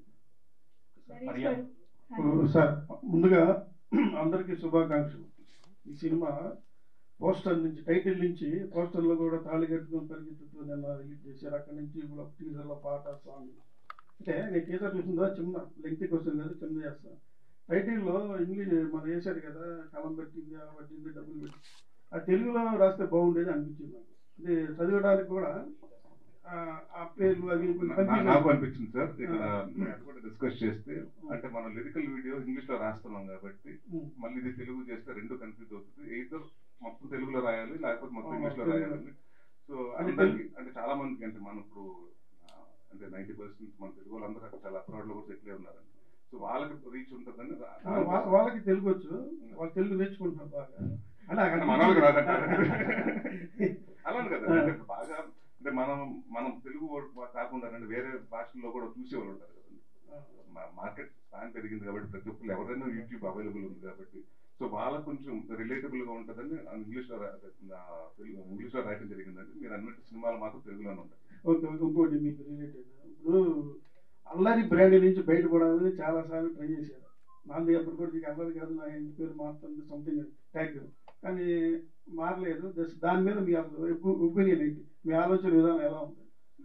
సార్ ముందుగా అందరికీ శుభాకాంక్షలు ఈ సినిమా పోస్టర్ నుంచి టైటిల్ నుంచి పోస్టర్లో కూడా తాళి కట్టుకొని పరిగెత్తుతూ నిన్న రిలీజ్ చేశారు అక్కడి నుంచి ఇప్పుడు టీజర్లో పాట సాంగ్ అంటే నేను టీజర్ చూసిందో చిన్న లెంగ్త్ క్వశ్చన్ కాదు చిన్న చేస్తాను టైటిల్లో ఇంగ్లీష్ మనం వేశారు కదా కలం పెట్టింది ఆ పట్టింది డబ్బులు పెట్టి ఆ తెలుగులో రాస్తే బాగుండేది అనిపించింది నాకు అంటే చదివడానికి కూడా ఆ- ఆ పేర్లు అవి కొంచెం నా- confusion. నాకు అనిపించింది సార్ ఇక్కడ ఆ. అది కూడా డిస్కస్ చేస్తే అంటే మనం లిరికల్ వీడియో ఇంగ్లీష్ లో రాస్తున్నాం కాబట్టి ఉం. మళ్ళీ ఇది తెలుగు చేస్తే రెండు కన్ఫ్యూజ్ అవుతుంది ఎయితర్ మొత్తం తెలుగులో రాయాలి లేకపోతే మొత్తం ఆ, ఇంగ్లీష్ లో తెలుగులో. రాయాలి సో అంటే అందరికి అంటే చాలా మందికి అంటే మనం ఇప్పుడు ఆ, అంటే నైన్టీ పర్సెంట్ మన తెలుగు వాళ్ళందరూ అక్కడ చాలా అబ్రాడ్ లో కూడా సెటిల్ ఉన్నారండి సో వాళ్ళకి రీచ్ ఉంటుందని రా- ఆ, వా- వాళ్ళకి తెలుగు వచ్చు వాళ్ళు తెలుగు నేర్చుకుంటున్నారు బాగా అంటే నాకు అంటే మన వాళ్ళకి అనిపించింది. రాదంటారు అలానే కదా అంటే ఇప్పుడు బాగా అంటే మనం మనం తెలుగు వర్డ్ కాకుండా అంటే వేరే భాషల్లో కూడా చూసేవాళ్ళు ఉంటారు కదండి మార్కెట్ స్పాన్ పెరిగింది కాబట్టి ప్రతి ఒక్కరు ఎవరైనా యూట్యూబ్ అవైలబుల్ ఉంది కాబట్టి సో వాళ్ళకి కొంచెం రిలేటబుల్ గా ఉంటుందని ఇంగ్లీష్ లో రా- ఆ, తెలుగు ఇంగ్లీష్ లో రాయడం జరిగిందండి మీరు అన్నట్టు సినిమాలు మాత్రం తెలుగులోనే ఉంటాయి ఓకే ఓకే, ఇంకోటి మీకు రిలేటెడ్ ఇప్పుడు అల్లరి బ్రాండ్ నుంచి బయటపడాలని చాలా సార్లు ట్రై చేశారు నాది అప్పుడు కూడా నీకు అల్లరి కాదు నా ఇంటి పేరు మారుతుంది సంథింగ్ ట్యాగ్ కానీ మారలేదు జస్ట్ దాని మీద మీ అసలు ఒపీనియన్ ఏంటి మీ ఆలోచన విధానం ఎలా ఉంది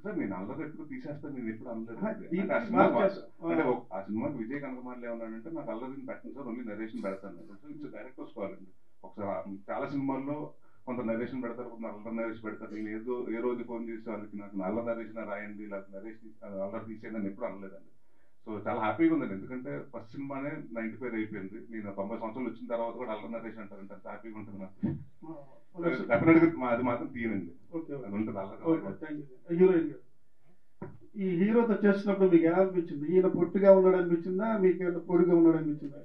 సార్ నేను అల్లరి ఎప్పుడు తీసేస్తాను నేను ఎప్పుడు అనలేదు ఆ, అంటే దీన్ని ఆ సినిమా మార్చేస్తా. ఆ. అంటే ఒక- ఆ సినిమాకి విజయ్ కనకమాలి ఏమన్నాడంటే నాకు అల్లరిని పెట్టను సార్ ఓన్లీ నరేషన్ పెడతాను సో ఇట్స్ డైరెక్టర్స్ కాల్ అండి ఒకసారి ఆ- చాలా సినిమాల్లో కొంత నరేషన్ పెడతారు కొంత అల్లరి నరేషన్ పెడతారు నేను ఏదో ఏ రోజు ఫోన్ చేసి వాళ్ళకి నాకు నల్ల నరేషన్ రాయండి లేకపోతే నరేషన్ అల్లరి తీసేయండి అని ఎప్పుడు అనలేదండి సో చాలా హ్యాపీగా ఉందండి ఎందుకంటే ఫస్ట్ సినిమానే నైన్టీ ఫైవ్ అయిపోయింది నేను తొంభై సంవత్సరాలు వచ్చిన తర్వాత కూడా అల్లరి నరేషన్ అంటారంటే అంత హ్యాపీగా ఉంటుంది నాకు డెఫినెట్ గా మా- అది మాత్రం తీయనండి ఓకే అది ఉంటుంది అల్లరి ఓకే థ్యాంక్ యూ హీరోయిన్ గారు ఈ హీరోతో చేసినప్పుడు మీకు ఎలా అనిపించింది ఈయన పొట్టుగా ఉన్నాడు అనిపించిందా మీకు ఏమైనా పొడిగా ఉన్నాడు అనిపించిందా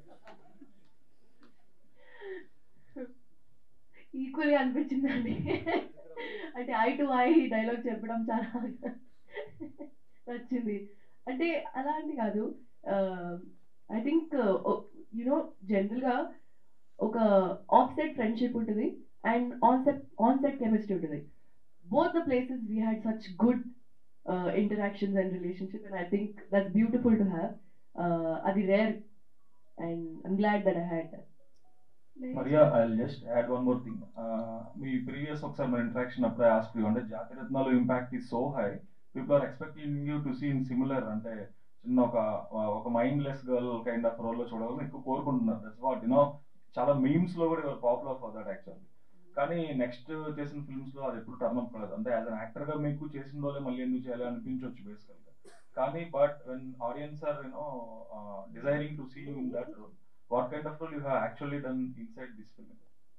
ఈక్వల్లీ అనిపించిందండి అంటే ఐ టు ఐ డైలాగ్ చెప్పడం చాలా నచ్చింది అంటే అలాంటి కాదు ఐ థింక్ యునో జనరల్గా ఒక ఆఫ్ సెట్ ఫ్రెండ్షిప్ ఉంటుంది and on set on set chemistry ఉంటుంది both the places we had such good interactions and relationship and I think that's beautiful to have అది rare and I'm glad that I had that మరియా I just add one more thing మీ previous ఒకసారి మన interaction అప్పుడే ask you అంటే Jathiratnalu impact is so high people are expecting you to see in similar అంటే చిన్న ఒక ఒక మైండ్లెస్ గర్ల్ కైండ్ ఆఫ్ రోల్లో చూడాలని ఎక్కువ కోరుకుంటున్నారు దట్స్ వాట్ యూనో చాలా మీమ్స్ లో కూడా పాపులర్ ఫర్ దట్ యాక్చువల్లీ కానీ నెక్స్ట్ చేసిన ఫిల్మ్స్ లో అది ఎప్పుడు టర్న్ అప్ కాలేదు అంటే యాజ్ అన్ యాక్టర్ గా మీకు చేసిన రోజే మళ్ళీ ఎందుకు చేయాలి అనిపించవచ్చు బేసికల్ గా కానీ but when audience are you know desiring to see you in that role what kind of role you have actually done inside this film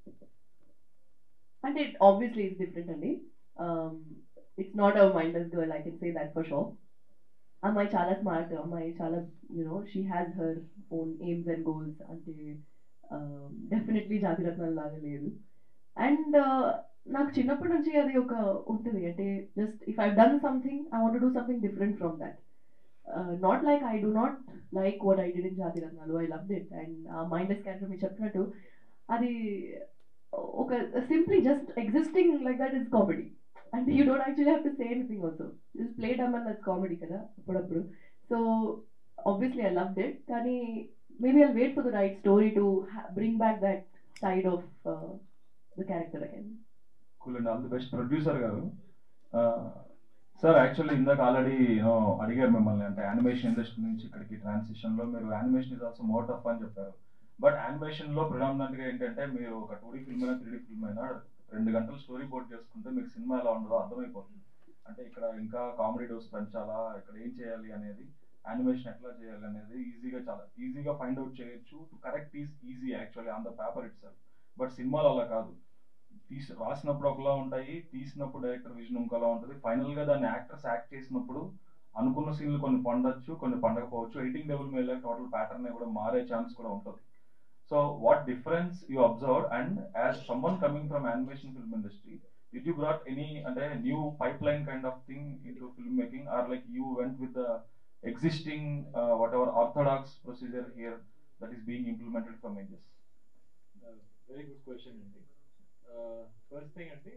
అంటే ఆబ్వియస్లీ ఇట్స్ డిఫరెంట్ అండి it's not a mindless girl I can say that for sure అమ్మాయి చాలా smart అమ్మాయి చాలా you know she has her own aims and goals అంటే definitely Jathiratnalu లాగా లేదు and నాకు చిన్నప్పటి నుంచి అది ఒక ఉంటుంది అంటే just if I done something I want do something different from that not like I do not like what I did in Jathiratnalu I love it and ఆ మైండ్లెస్ క్యారెక్టర్ మీరు చెప్పినట్టు అది ఒక simply just existing like that is comedy అంటే you don't actually have to say anything also just play dumb and that's comedy కదా అప్పుడప్పుడు so obviously I love that కానీ maybe I wait for the right story to bring back that side of the character again cool and all the best producer garu sir actually ఇందాక already you know అడిగారు మిమ్మల్ని అంటే animation industry నుంచి ఇక్కడికి transition లో మీరు animation is also more tough అని చెప్పారు బట్ యానిమేషన్ లో ప్రిడామినెంట్ గా ఏంటంటే మీరు ఒక టూ డీ ఫిల్మ్ అయినా త్రీ డీ ఫిల్మ్ అయినా రెండు గంటలు స్టోరీ బోర్డ్ చేసుకుంటే మీకు సినిమా ఎలా ఉండదో అర్థమైపోతుంది అంటే ఇక్కడ ఇంకా కామెడీ డోస్ పెంచాలా ఇక్కడ ఏం చేయాలి అనేది యానిమేషన్ ఎట్లా చేయాలి అనేది ఈజీగా చాలా ఈజీగా ఫైండ్ అవుట్ చేయొచ్చు to correct is easy actually on the paper itself but సినిమాలు అలా కాదు తీసి రాసినప్పుడు ఒకలా ఉంటాయి తీసినప్పుడు డైరెక్టర్ విజన్ ఇంకోలా ఉంటుంది ఫైనల్ గా దాన్ని యాక్టర్స్ యాక్ట్ చేసినప్పుడు అనుకున్న సీన్లు కొన్ని పండొచ్చు కొన్ని పండకపోవచ్చు ఎయిటింగ్ లెవెల్ మీద టోటల్ ప్యాటర్న్ కూడా మారే ఛాన్స్ కూడా ఉంటుంది so what difference you observe and as someone coming from animation film industry did you brought any అంటే new pipeline kind of thing into film making or like you went with the existing whatever orthodox procedure here that is being implemented from ages very good question అండి first thing అంటే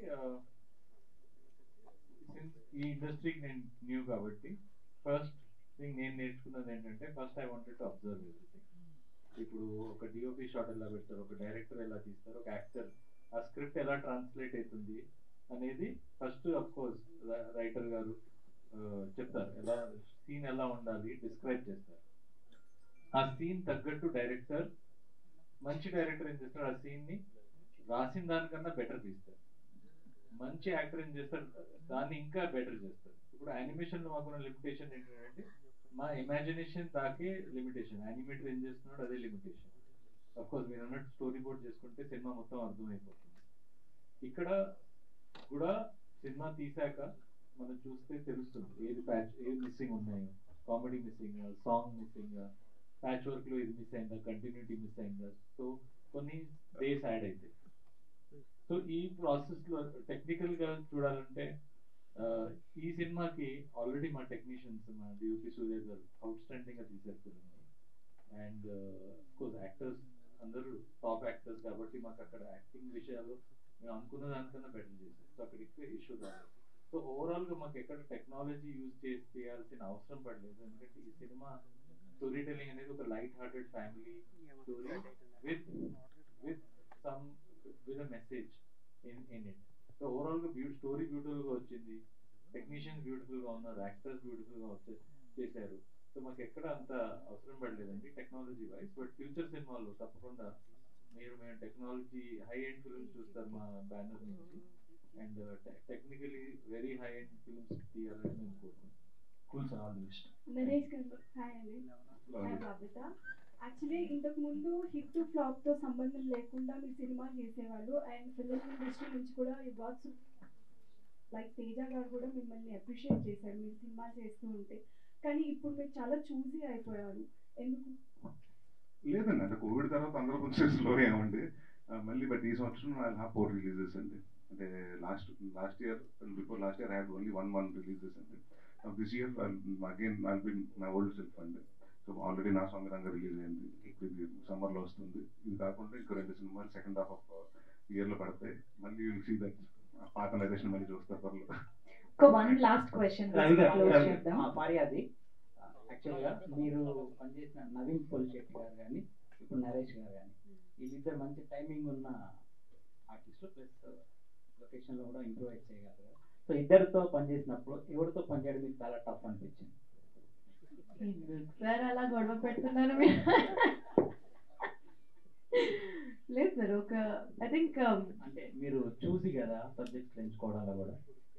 since ఈ ఇండస్ట్రీకి నేను new కాబట్టి first thing నేను నేర్చుకున్నది ఏంటంటే first I wanted to observe everything ఇప్పుడు ఒక డిఓపి షాట్ ఎలా పెడతారు ఒక డైరెక్టర్ ఎలా తీస్తారు ఒక యాక్టర్ ఆ స్క్రిప్ట్ ఎలా ట్రాన్స్లేట్ అవుతుంది అనేది ఫస్ట్ అఫ్ కోర్స్ రైటర్ గారు చెప్తారు ఎలా సీన్ ఎలా ఉండాలి డిస్క్రైబ్ చేస్తారు ఆ సీన్ తగ్గట్టు డైరెక్టర్ మంచి డైరెక్టర్ ఏం చేస్తాడు ఆ సీన్ ని రాసిన దానికన్నా బెటర్ తీస్తారు మంచి యాక్టర్ ఏం చేస్తారు దాన్ని ఇంకా బెటర్ చేస్తారు ఇప్పుడు యానిమేషన్ లో మాకున్న లిమిటేషన్ ఏంటంటే మా ఇమాజినేషన్ దాకే లిమిటేషన్ యానిమేటర్ ఏం చేస్తున్నాడు అదే లిమిటేషన్ కోర్స్ మీరు అన్నట్టు స్టోరీ బోర్డ్ చేసుకుంటే సినిమా మొత్తం అర్థమైపోతుంది ఇక్కడ కూడా సినిమా తీసాక మనం చూస్తే తెలుస్తుంది ఏది ప్యాచ్ ఏది మిస్సింగ్ ఉన్నాయో comedy missing song missing patch work లో ఇది మిస్ అయిందా కంటిన్యూటీ మిస్ అయిందా సో కొన్ని డేస్ యాడ్ అవుతాయి సో ఈ ప్రాసెస్ లో టెక్నికల్ గా చూడాలంటే ఈ సినిమాకి ఆల్రెడీ మా టెక్నీషియన్స్ మా డిఓపి సూర్య గారు అవుట్ స్టాండింగ్ గా తీశారు ఫిల్మ్ అండ్ కోర్స్ యాక్టర్స్ అందరూ టాప్ యాక్టర్స్ కాబట్టి మాకు అక్కడ యాక్టింగ్ విషయాలు మేము అనుకున్న దానికన్నా బెటర్ చేశారు సో అక్కడ ఎక్కువ ఇష్యూ రాలేదు సో ఓవరాల్ గా మాకు ఎక్కడ టెక్నాలజీ యూజ్ చేసి చేయాల్సిన అవసరం పడలేదు ఎందుకంటే ఈ సినిమా స్టోరీ టెలింగ్ అనేది ఒక light hearted family story with with some with a message in in it so overall గా బ్యూ స్టోరీ బ్యూటిఫుల్ గా వచ్చింది టెక్నీషియన్స్ బ్యూటిఫుల్ గా ఉన్నారు యాక్టర్స్ బ్యూటిఫుల్ గా వచ్చే చేశారు సో మాకు ఎక్కడ అంత అవసరం పడలేదండి టెక్నాలజీ వైజ్ బట్ ఫ్యూచర్ సినిమాల్లో తప్పకుండా మీరు మేము టెక్నాలజీ హై ఎండ్ ఫిల్మ్స్ చూస్తారు మా బ్యానర్ నుంచి and technically very high end films తీయాలని మేము కోరుకుంటున్నాం cool sir all the best Naresh గారు హాయ్ అండి హాయ్ బాబిత యాక్చువల్లీ ఇంతకు ముందు హిట్ ఫ్లాప్ తో సంబంధం లేకుండా మీరు సినిమాలు చేసేవాళ్ళు అండ్ ఫిలిం ఇండస్ట్రీ నుంచి కూడా యూ గాట్స్ లైక్ తేజ గారు కూడా మిమ్మల్ని అప్రిషియేట్ చేశారు మీరు సినిమాలు చేస్తూ ఉంటే కానీ ఇప్పుడు మీరు చాలా చూసి అయిపోయారు ఎందుకు లేదండి అంటే కోవిడ్ తర్వాత అందరూ కొంచెం స్లో అయ్యామండి ఆ, మళ్ళీ బట్ ఈ సంవత్సరం ఐ హ్యావ్ ఫోర్ రిలీజెస్ అండి అంటే last last year before last year I had only one one releases అండి this year again I be my old self అండి సో ఆల్రెడీ నా సాంగ్ రంగా రిలీజ్ అయింది ఇప్పుడు ఇది సమ్మర్లో వస్తుంది ఇది కాకుండా ఇంకో రెండు సినిమాలు సెకండ్ హాఫ్ ఆఫ్ ఇయర్లో పడతాయి మళ్ళీ విల్ సీ దట్ పాత నరేషన్ మళ్ళీ చూస్తారు త్వరలో ఒక వన్ లాస్ట్ క్వశ్చన్ రవి గారు, క్లోజ్ రవి గారు. చేద్దాం పార్యాది యాక్చువల్గా మీరు పనిచేసిన నవీన్ పోలిశెట్టి గారు కానీ ఇప్పుడు నరేష్ గారు కానీ వీళ్ళిద్దరు మంచి టైమింగ్ ఉన్న ఆర్టిస్టులు ప్లస్ లొకేషన్లో కూడా ఇంప్రూవైజ్ చేయగలరు సో ఇద్దరితో పనిచేసినప్పుడు ఎవరితో పనిచేయడం మీకు చాలా టఫ్ అనిపించింది సార్ అలా గొడవ పెడుతున్నారు మీరు లేదు సార్ ఒక ఐ థింక్ అంటే మీరు చూసి కదా సబ్జెక్ట్స్ ఎంచుకోవడంలో కూడా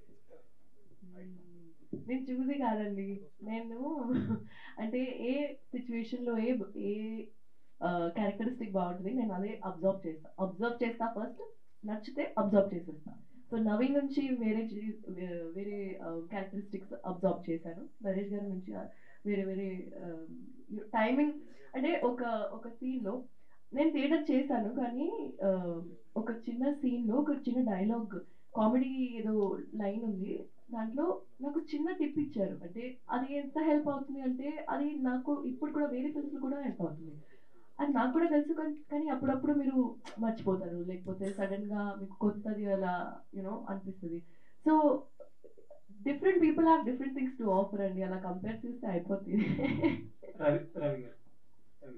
నేను చూసి కాదండి నేను అంటే ఏ సిచ్యువేషన్ లో ఏ ఏ క్యారెక్టరిస్టిక్ బాగుంటుంది నేను అదే అబ్జర్వ్ చేస్తా అబ్జర్వ్ చేస్తా ఫస్ట్ నచ్చితే అబ్జర్వ్ చేసేస్తా సో నవీన్ నుంచి వేరే చీ- వే- వేరే క్యారెక్టరిస్టిక్స్ అబ్జర్వ్ చేశాను నరేష్ గారి నుంచి ఆ వేరే వేరే టైమింగ్ అంటే ఒక ఒక scene లో నేను థియేటర్ చేశాను కానీ ఆ, ఒక చిన్న scene లో ఒక చిన్న డైలాగ్ కామెడీ ఏదో లైన్ ఉంది దాంట్లో నాకు చిన్న టిప్ ఇచ్చారు అంటే అది ఎంత హెల్ప్ అవుతుంది అంటే అది నాకు ఇప్పుడు కూడా వేరే ఫిల్మ్స్ కూడా హెల్ప్ అవుతుంది అది నాకు కూడా తెలుసు కానీ కానీ అప్పుడప్పుడు మీరు మర్చిపోతారు లేకపోతే సడన్ గా మీకు కొత్తది అలా యూనో అనిపిస్తుంది so different people have different things to offer అండి అలా కంపేర్ చేస్తే అయిపోతుంది రవి రవి గారు రవి.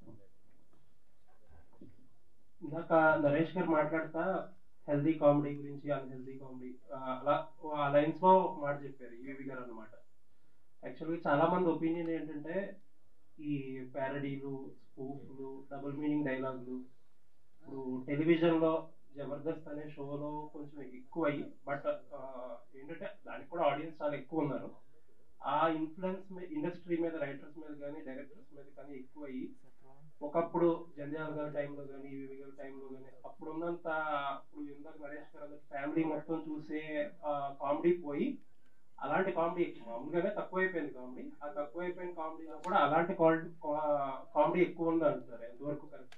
ఇందాక నరేష్ గారు మాట్లాడుతా హెల్దీ కామెడీ గురించి అన్హెల్దీ కామెడీ అలా ఆ లైన్స్ లో ఒక మాట చెప్పారు యూవి గారు అనమాట యాక్చువల్గా చాలా మంది ఒపీనియన్ ఏంటంటే ఈ ప్యారడీలు స్పూఫ్లు డబుల్ మీనింగ్ డైలాగులు ఇప్పుడు టెలివిజన్ లో జబర్దస్త్ అనే షోలో కొంచెం ఎక్కువ అయ్యి బట్ ఏంటంటే దానికి కూడా ఆడియన్స్ చాలా ఎక్కువ ఉన్నారు ఆ ఇన్ఫ్లుయెన్స్ ఇండస్ట్రీ మీద రైటర్స్ మీద కానీ డైరెక్టర్స్ మీద కానీ ఎక్కువ అయ్యి ఒకప్పుడు జంధ్యాల గారి టైంలో కానీ ఈవీ గారి టైంలో కానీ అప్పుడు ఉన్నంత అప్పుడు ఇందాక నరేష్ గారు అన్నట్టు ఫ్యామిలీ మొత్తం చూసే కామెడీ పోయి అలాంటి కామెడీ మామూలుగానే తక్కువైపోయింది కామెడీ ఆ తక్కువైపోయిన కామెడీలో కూడా అలాంటి కామెడీ ఎక్కువ ఉంది అంటారు ఎంతవరకు కరెక్ట్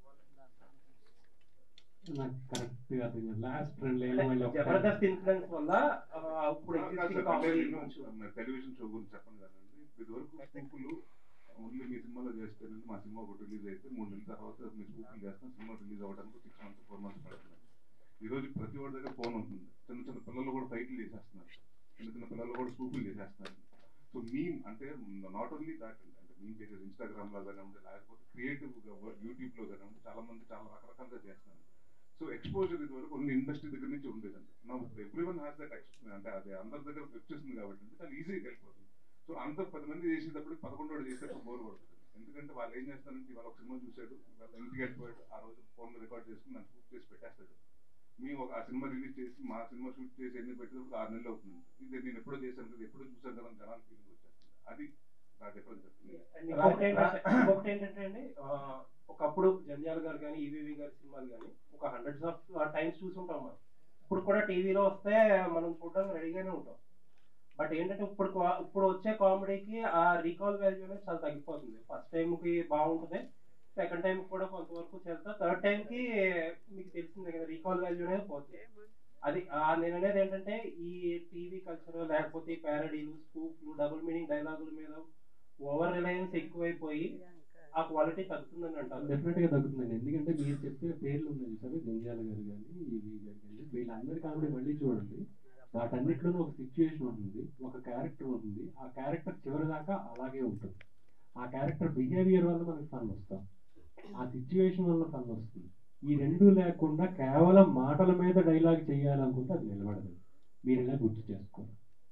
నాకు కరెక్ట్ గా అర్థం కాదు లాస్ట్ రెండు లైన్ మళ్ళీ ఒకసారి- జబర్దస్త్ ఇన్ఫ్లుయెన్స్ వల్ల ఆ, ఇప్పుడు ఎగ్జిస్టింగ్ కామెడీ టెలివిజన్ షో గురించి చెప్పండి కదండి ఇదివరకు స్కూపులు ఓన్లీ మీ సినిమాలో చేస్తారండి మా సినిమా ఒకటి రిలీజ్ అయితే మూడు నెలల తర్వాత మీ స్కూపులు చేస్తాం సినిమా రిలీజ్ అవ్వడానికి సిక్స్ మంత్స్ ఫోర్ మంత్స్ పడుతుంది ఈ రోజు ప్రతి వాడి దగ్గర ఫోన్ ఉంటుంది చిన్న చిన్న పిల్లలు కూడా ఫైట్లు చేసేస్తున్నారు చిన్న చిన్న పిల్లలు కూడా స్కూపులు చేసేస్తున్నారు సో మీమ్ అంటే నాట్ ఓన్లీ దాట్ అంటే మీమ్ చేసేది ఇన్స్టాగ్రామ్ లో కానివ్వండి లేకపోతే క్రియేటివ్ గా యూట్యూబ్ లో కానివ్వండి చాలా మంది చాలా రకరకాలుగా చేస్తున్నారు సో ఎక్స్పోజర్ ఇది వరకు ఓన్లీ ఇండస్ట్రీ దగ్గర నుంచి ఉండేదండి నా ఎవ్రీ వన్ హ్యాస్ దట్ అంటే అది అందరి దగ్గర వచ్చేస్తుంది కాబట్టి అంటే చాలా ఈజీగా వెళ్ళిపోతుంది సో అందరు పది మంది చేసేటప్పుడు పదకొండోడు చేసేటప్పుడు బోర్ కొడుతుంది ఎందుకంటే వాళ్ళు ఏం చేస్తారంటే ఇవాళ ఒక సినిమా చూశాడు వాళ్ళ ఇంటికి వెళ్ళిపోయాడు ఆ రోజు ఫోన్ రికార్డ్ చేసుకుని నన్ను షూట్ చేసి పెట్టేస్తాడు మేము ఒక ఆ సినిమా రిలీజ్ చేసి మా సినిమా షూట్ చేసి ఎన్ని పెట్టినప్పుడు ఆరు నెలలు అవుతుంది ఇది నేను ఎప్పుడో చేశాను కదా ఎప్పుడో చూసాను కదా అని జనాలు ఫీలింగ్ వచ్చేస్తుంది అది నా డిఫరెన్స్ అండ్ ఇంకొకటి ఏంటంటే ఇంకొకటి ఏంటంటే అండి ఆ, ఒకప్పుడు జంధ్యాల గారు కానీ ఈవీవి గారి సినిమాలు కానీ ఒక హండ్రెడ్స్ ఆఫ్ టైమ్స్ చూసుంటాం మనం ఇప్పుడు కూడా టీవీలో వస్తే మనం చూడడానికి రెడీగానే ఉంటాం బట్ ఏంటంటే ఇప్పుడు కా- ఇప్పుడు వచ్చే కామెడీకి ఆ రీకాల్ వాల్యూ అనేది చాలా తగ్గిపోతుంది ఫస్ట్ టైంకి బాగుంటుంది సెకండ్ టైం కూడా కొంతవరకు చేస్తా థర్డ్ టైంకి మీకు తెలిసిందే కదా రీకాల్ వాల్యూ అనేది పోతుంది అది ఆ నేను అనేది ఏంటంటే ఈ టీవీ కల్చర్ లేకపోతే ప్యారడీలు స్కూప్లు డబుల్ మీనింగ్ డైలాగుల మీద ఓవర్ రిలయన్స్ ఎక్కువైపోయి ఆ క్వాలిటీ తగ్గుతుందని అంటారు డెఫినెట్ గా తగ్గుతుందండి ఎందుకంటే మీరు చెప్పే పేర్లు ఉన్నాయి సరే జంజాల గారు కానీ ఈవీ గారు కానీ వీళ్ళందరి కామెడీ మళ్ళీ చూడండి వాటన్నిటిలోనూ ఒక సిచ్యువేషన్ ఉంటుంది ఒక క్యారెక్టర్ ఉంటుంది ఆ క్యారెక్టర్ చివరి దాకా అలాగే ఉంటుంది ఆ క్యారెక్టర్ బిహేవియర్ వల్ల మనకి ఫన్ వస్తాం ఆ సిచ్యువేషన్ వల్ల ఫన్ వస్తుంది ఈ రెండు లేకుండా కేవలం మాటల మీద డైలాగ్ చేయాలనుకుంటే అది నిలబడదు మీరు ఇలా గుర్తు చేసుకోరు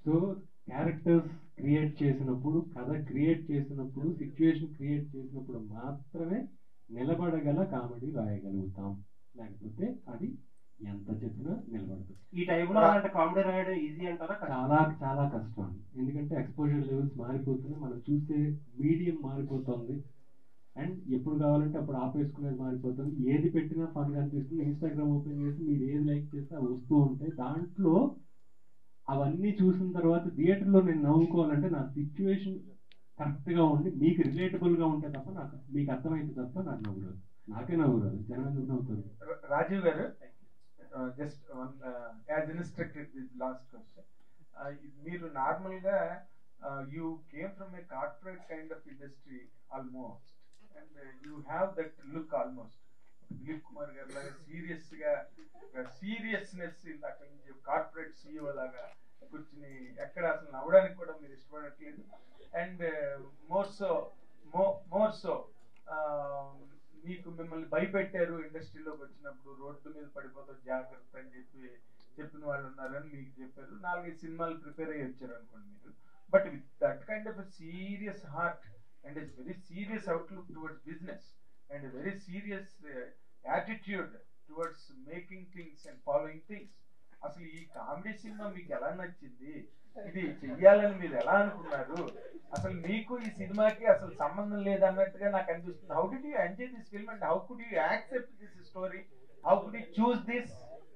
సో క్యారెక్టర్స్ క్రియేట్ చేసినప్పుడు కథ క్రియేట్ చేసినప్పుడు సిచ్యువేషన్ క్రియేట్ చేసినప్పుడు మాత్రమే నిలబడగల కామెడీ రాయగలుగుతాం లేకపోతే అది ఎంత చెప్పినా నిలబడదు ఈ టైంలో అలాంటి కామెడీ రాయడం ఈజీ అంటారా కష్టమా? చాలా చాలా కష్టం అండి ఎందుకంటే ఎక్స్పోజర్ లెవెల్స్ మారిపోతున్నాయి మనం చూసే మీడియం మారిపోతుంది అండ్ ఎప్పుడు కావాలంటే అప్పుడు ఆపేసుకునేది మారిపోతుంది ఏది పెట్టినా ఫన్ అనిపిస్తుంది ఇన్స్టాగ్రామ్ ఓపెన్ చేసి మీరు ఏది లైక్ చేస్తే అవి వస్తూ ఉంటాయి దాంట్లో అవన్నీ చూసిన తర్వాత థియేటర్లో నేను నవ్వుకోవాలంటే నా సిచ్యువేషన్ కరెక్ట్గా ఉండి మీకు రిలేటబుల్గా ఉంటే తప్ప నాకు మీకు అర్థమైతే తప్ప నాకు నవ్వు రాదు నాకే నవ్వు రాదు జనం ఎందుకు నవ్వుతారు రా- రాజీవ్ గారు just one as instructed this last question మీరు నార్మల్ గా you came from a corporate kind of industry almost and you have that look almost Dilip Kumar గారు లాగా సీరియస్ గా సీరియస్నెస్ అక్కడి నుంచి కార్పొరేట్ సిఇఓ లాగా కూర్చుని ఎక్కడ అసలు నవ్వడానికి కూడా మీరు ఇష్టపడట్లేదు and more so more so మీకు మిమ్మల్ని భయపెట్టారు ఇండస్ట్రీలోకి వచ్చినప్పుడు రోడ్డు మీద పడిపోతాం జాగ్రత్త అని చెప్పి చెప్పిన వాళ్ళు ఉన్నారని మీకు చెప్పారు నాలుగైదు సినిమాలు ప్రిపేర్ అయ్యి వచ్చారు అనుకోండి మీరు but with that kind of serious heart and it's very serious outlook towards business and very serious attitude towards making things and following things అసలు ఈ కామెడీ సినిమా మీకు ఎలా నచ్చింది ఇది చెయ్యాలని మీరు ఎలా అనుకున్నారు అసలు మీకు ఈ సినిమాకి అసలు సంబంధం లేదన్నట్టుగా నాకు అనిపిస్తుంది how did you enjoy this film and how could you accept this story how could you choose this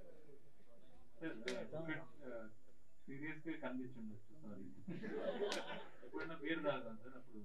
serious గా కనిపించుండొచ్చు సారీ ఎప్పుడైనా పేరు తాగుతాను సార్ అప్పుడు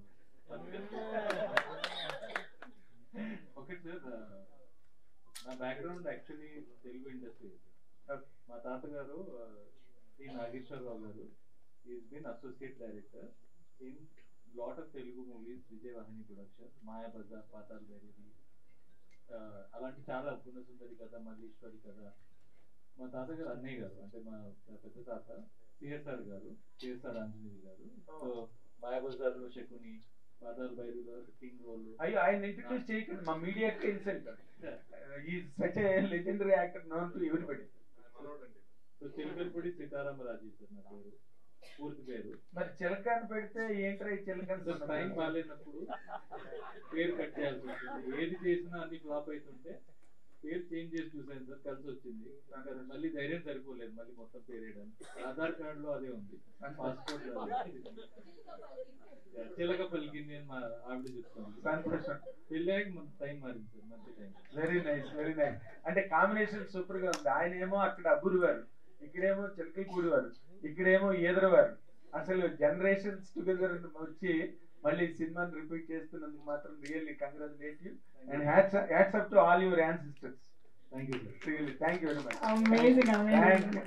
ఓకే సార్ నా బ్యాక్గ్రౌండ్ యాక్చువల్లీ తెలుగు ఇండస్ట్రీ మా తాతగారు శ్రీ నాగేశ్వరరావు గారు is been associate director in lot of Telugu movies Vijayavahini production Maya Bazar Pathala బెరీది అలాంటి చాలా గుణసుందరి కథ మల్లీశ్వరి కథ మా తాతగారు అన్నయ్య గారు అంటే మా పెద్ద తాత సిఎస్ఆర్ గారు సిఎస్ఆర్ ఆంజనేయులు గారు సో మాయాబజార్ లో శకుని పాతాల్ బైరులో కింగ్ రోల్ అయ్యో ఆయన ఇంట్రడ్యూస్ చేయకండి మా మీడియాకి ఇన్సల్ట్ ఈ such a legendary actor known to everybody so Chilakalapudi Seetharama Rajiv sir నా పేరు పూర్తి పేరు మరి చిలకని పెడితే ఏంట్రా ఈ చిలకని సో టైం బాగాలేనప్పుడు పేరు కట్ చేయాల్సి ఉంటుంది ఏది చేసినా అన్ని ఫ్లాప్ అవుతుంటే పేరు చేంజ్ చేసి చూసాను సార్ కలిసి వచ్చింది నాకు అది మళ్ళీ ధైర్యం సరిపోలేదు మళ్ళీ మొత్తం పేరు వేయడానికి ఆధార్ కార్డ్ లో అదే ఉంది పాస్పోర్ట్ లో అదే ఉంది. చిలక పలికింది అని మా ఆవిడ చెప్తుంది సంతోషం. పెళ్ళాక మన టైం మారింది సార్ మంచి time very nice very nice అంటే కాంబినేషన్ సూపర్ గా ఉంది ఆయన ఏమో అక్కడ అబ్బురు వారు ఇక్కడేమో చిలకలపూడి వారు ఇక్కడేమో ఈదరు వారు అసలు జనరేషన్స్ టుగెదర్ వచ్చి మళ్ళీ సినిమాని రిపీట్ చేస్తున్నందుకు మాత్రం really congratulate you and hats up to all your ancestors thank you really thank you very much Amazing, amazing.